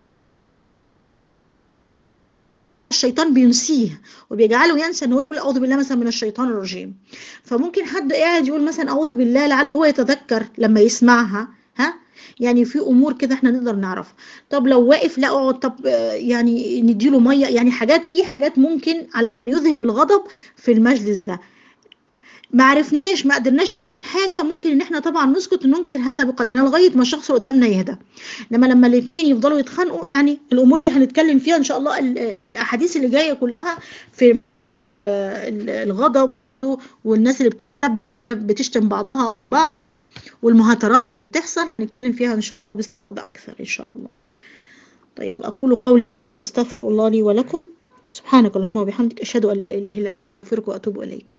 الشيطان بينسيه وبيجعله ينسى انه يقول اعوذ بالله مثلا من الشيطان الرجيم فممكن حد قاعد يقول مثلا اعوذ بالله لعله هو يتذكر لما يسمعها ها يعني في امور كده احنا نقدر نعرفها طب لو واقف لا اقعد طب يعني نديله ميه يعني حاجات في حاجات ممكن على يذهب الغضب في المجلس ده ما عرفناش ما قدرناش حاجه ممكن ان احنا طبعا نسكت وننكر هذا بقدرنا لغايه ما الشخص اللي قدامنا يهدى انما لما الاثنين يفضلوا يتخانقوا يعني الامور اللي هنتكلم فيها ان شاء الله الاحاديث اللي جايه كلها في الغضب والناس اللي بتشتم بعضها بعض والمهاترات بتحصل هنتكلم فيها ان شاء الله باستفاضه اكثر ان شاء الله طيب اقول قولي استغفر الله لي ولكم سبحانك اللهم وبحمدك اشهد ان لا اله الا انت استغفرك واتوب اليك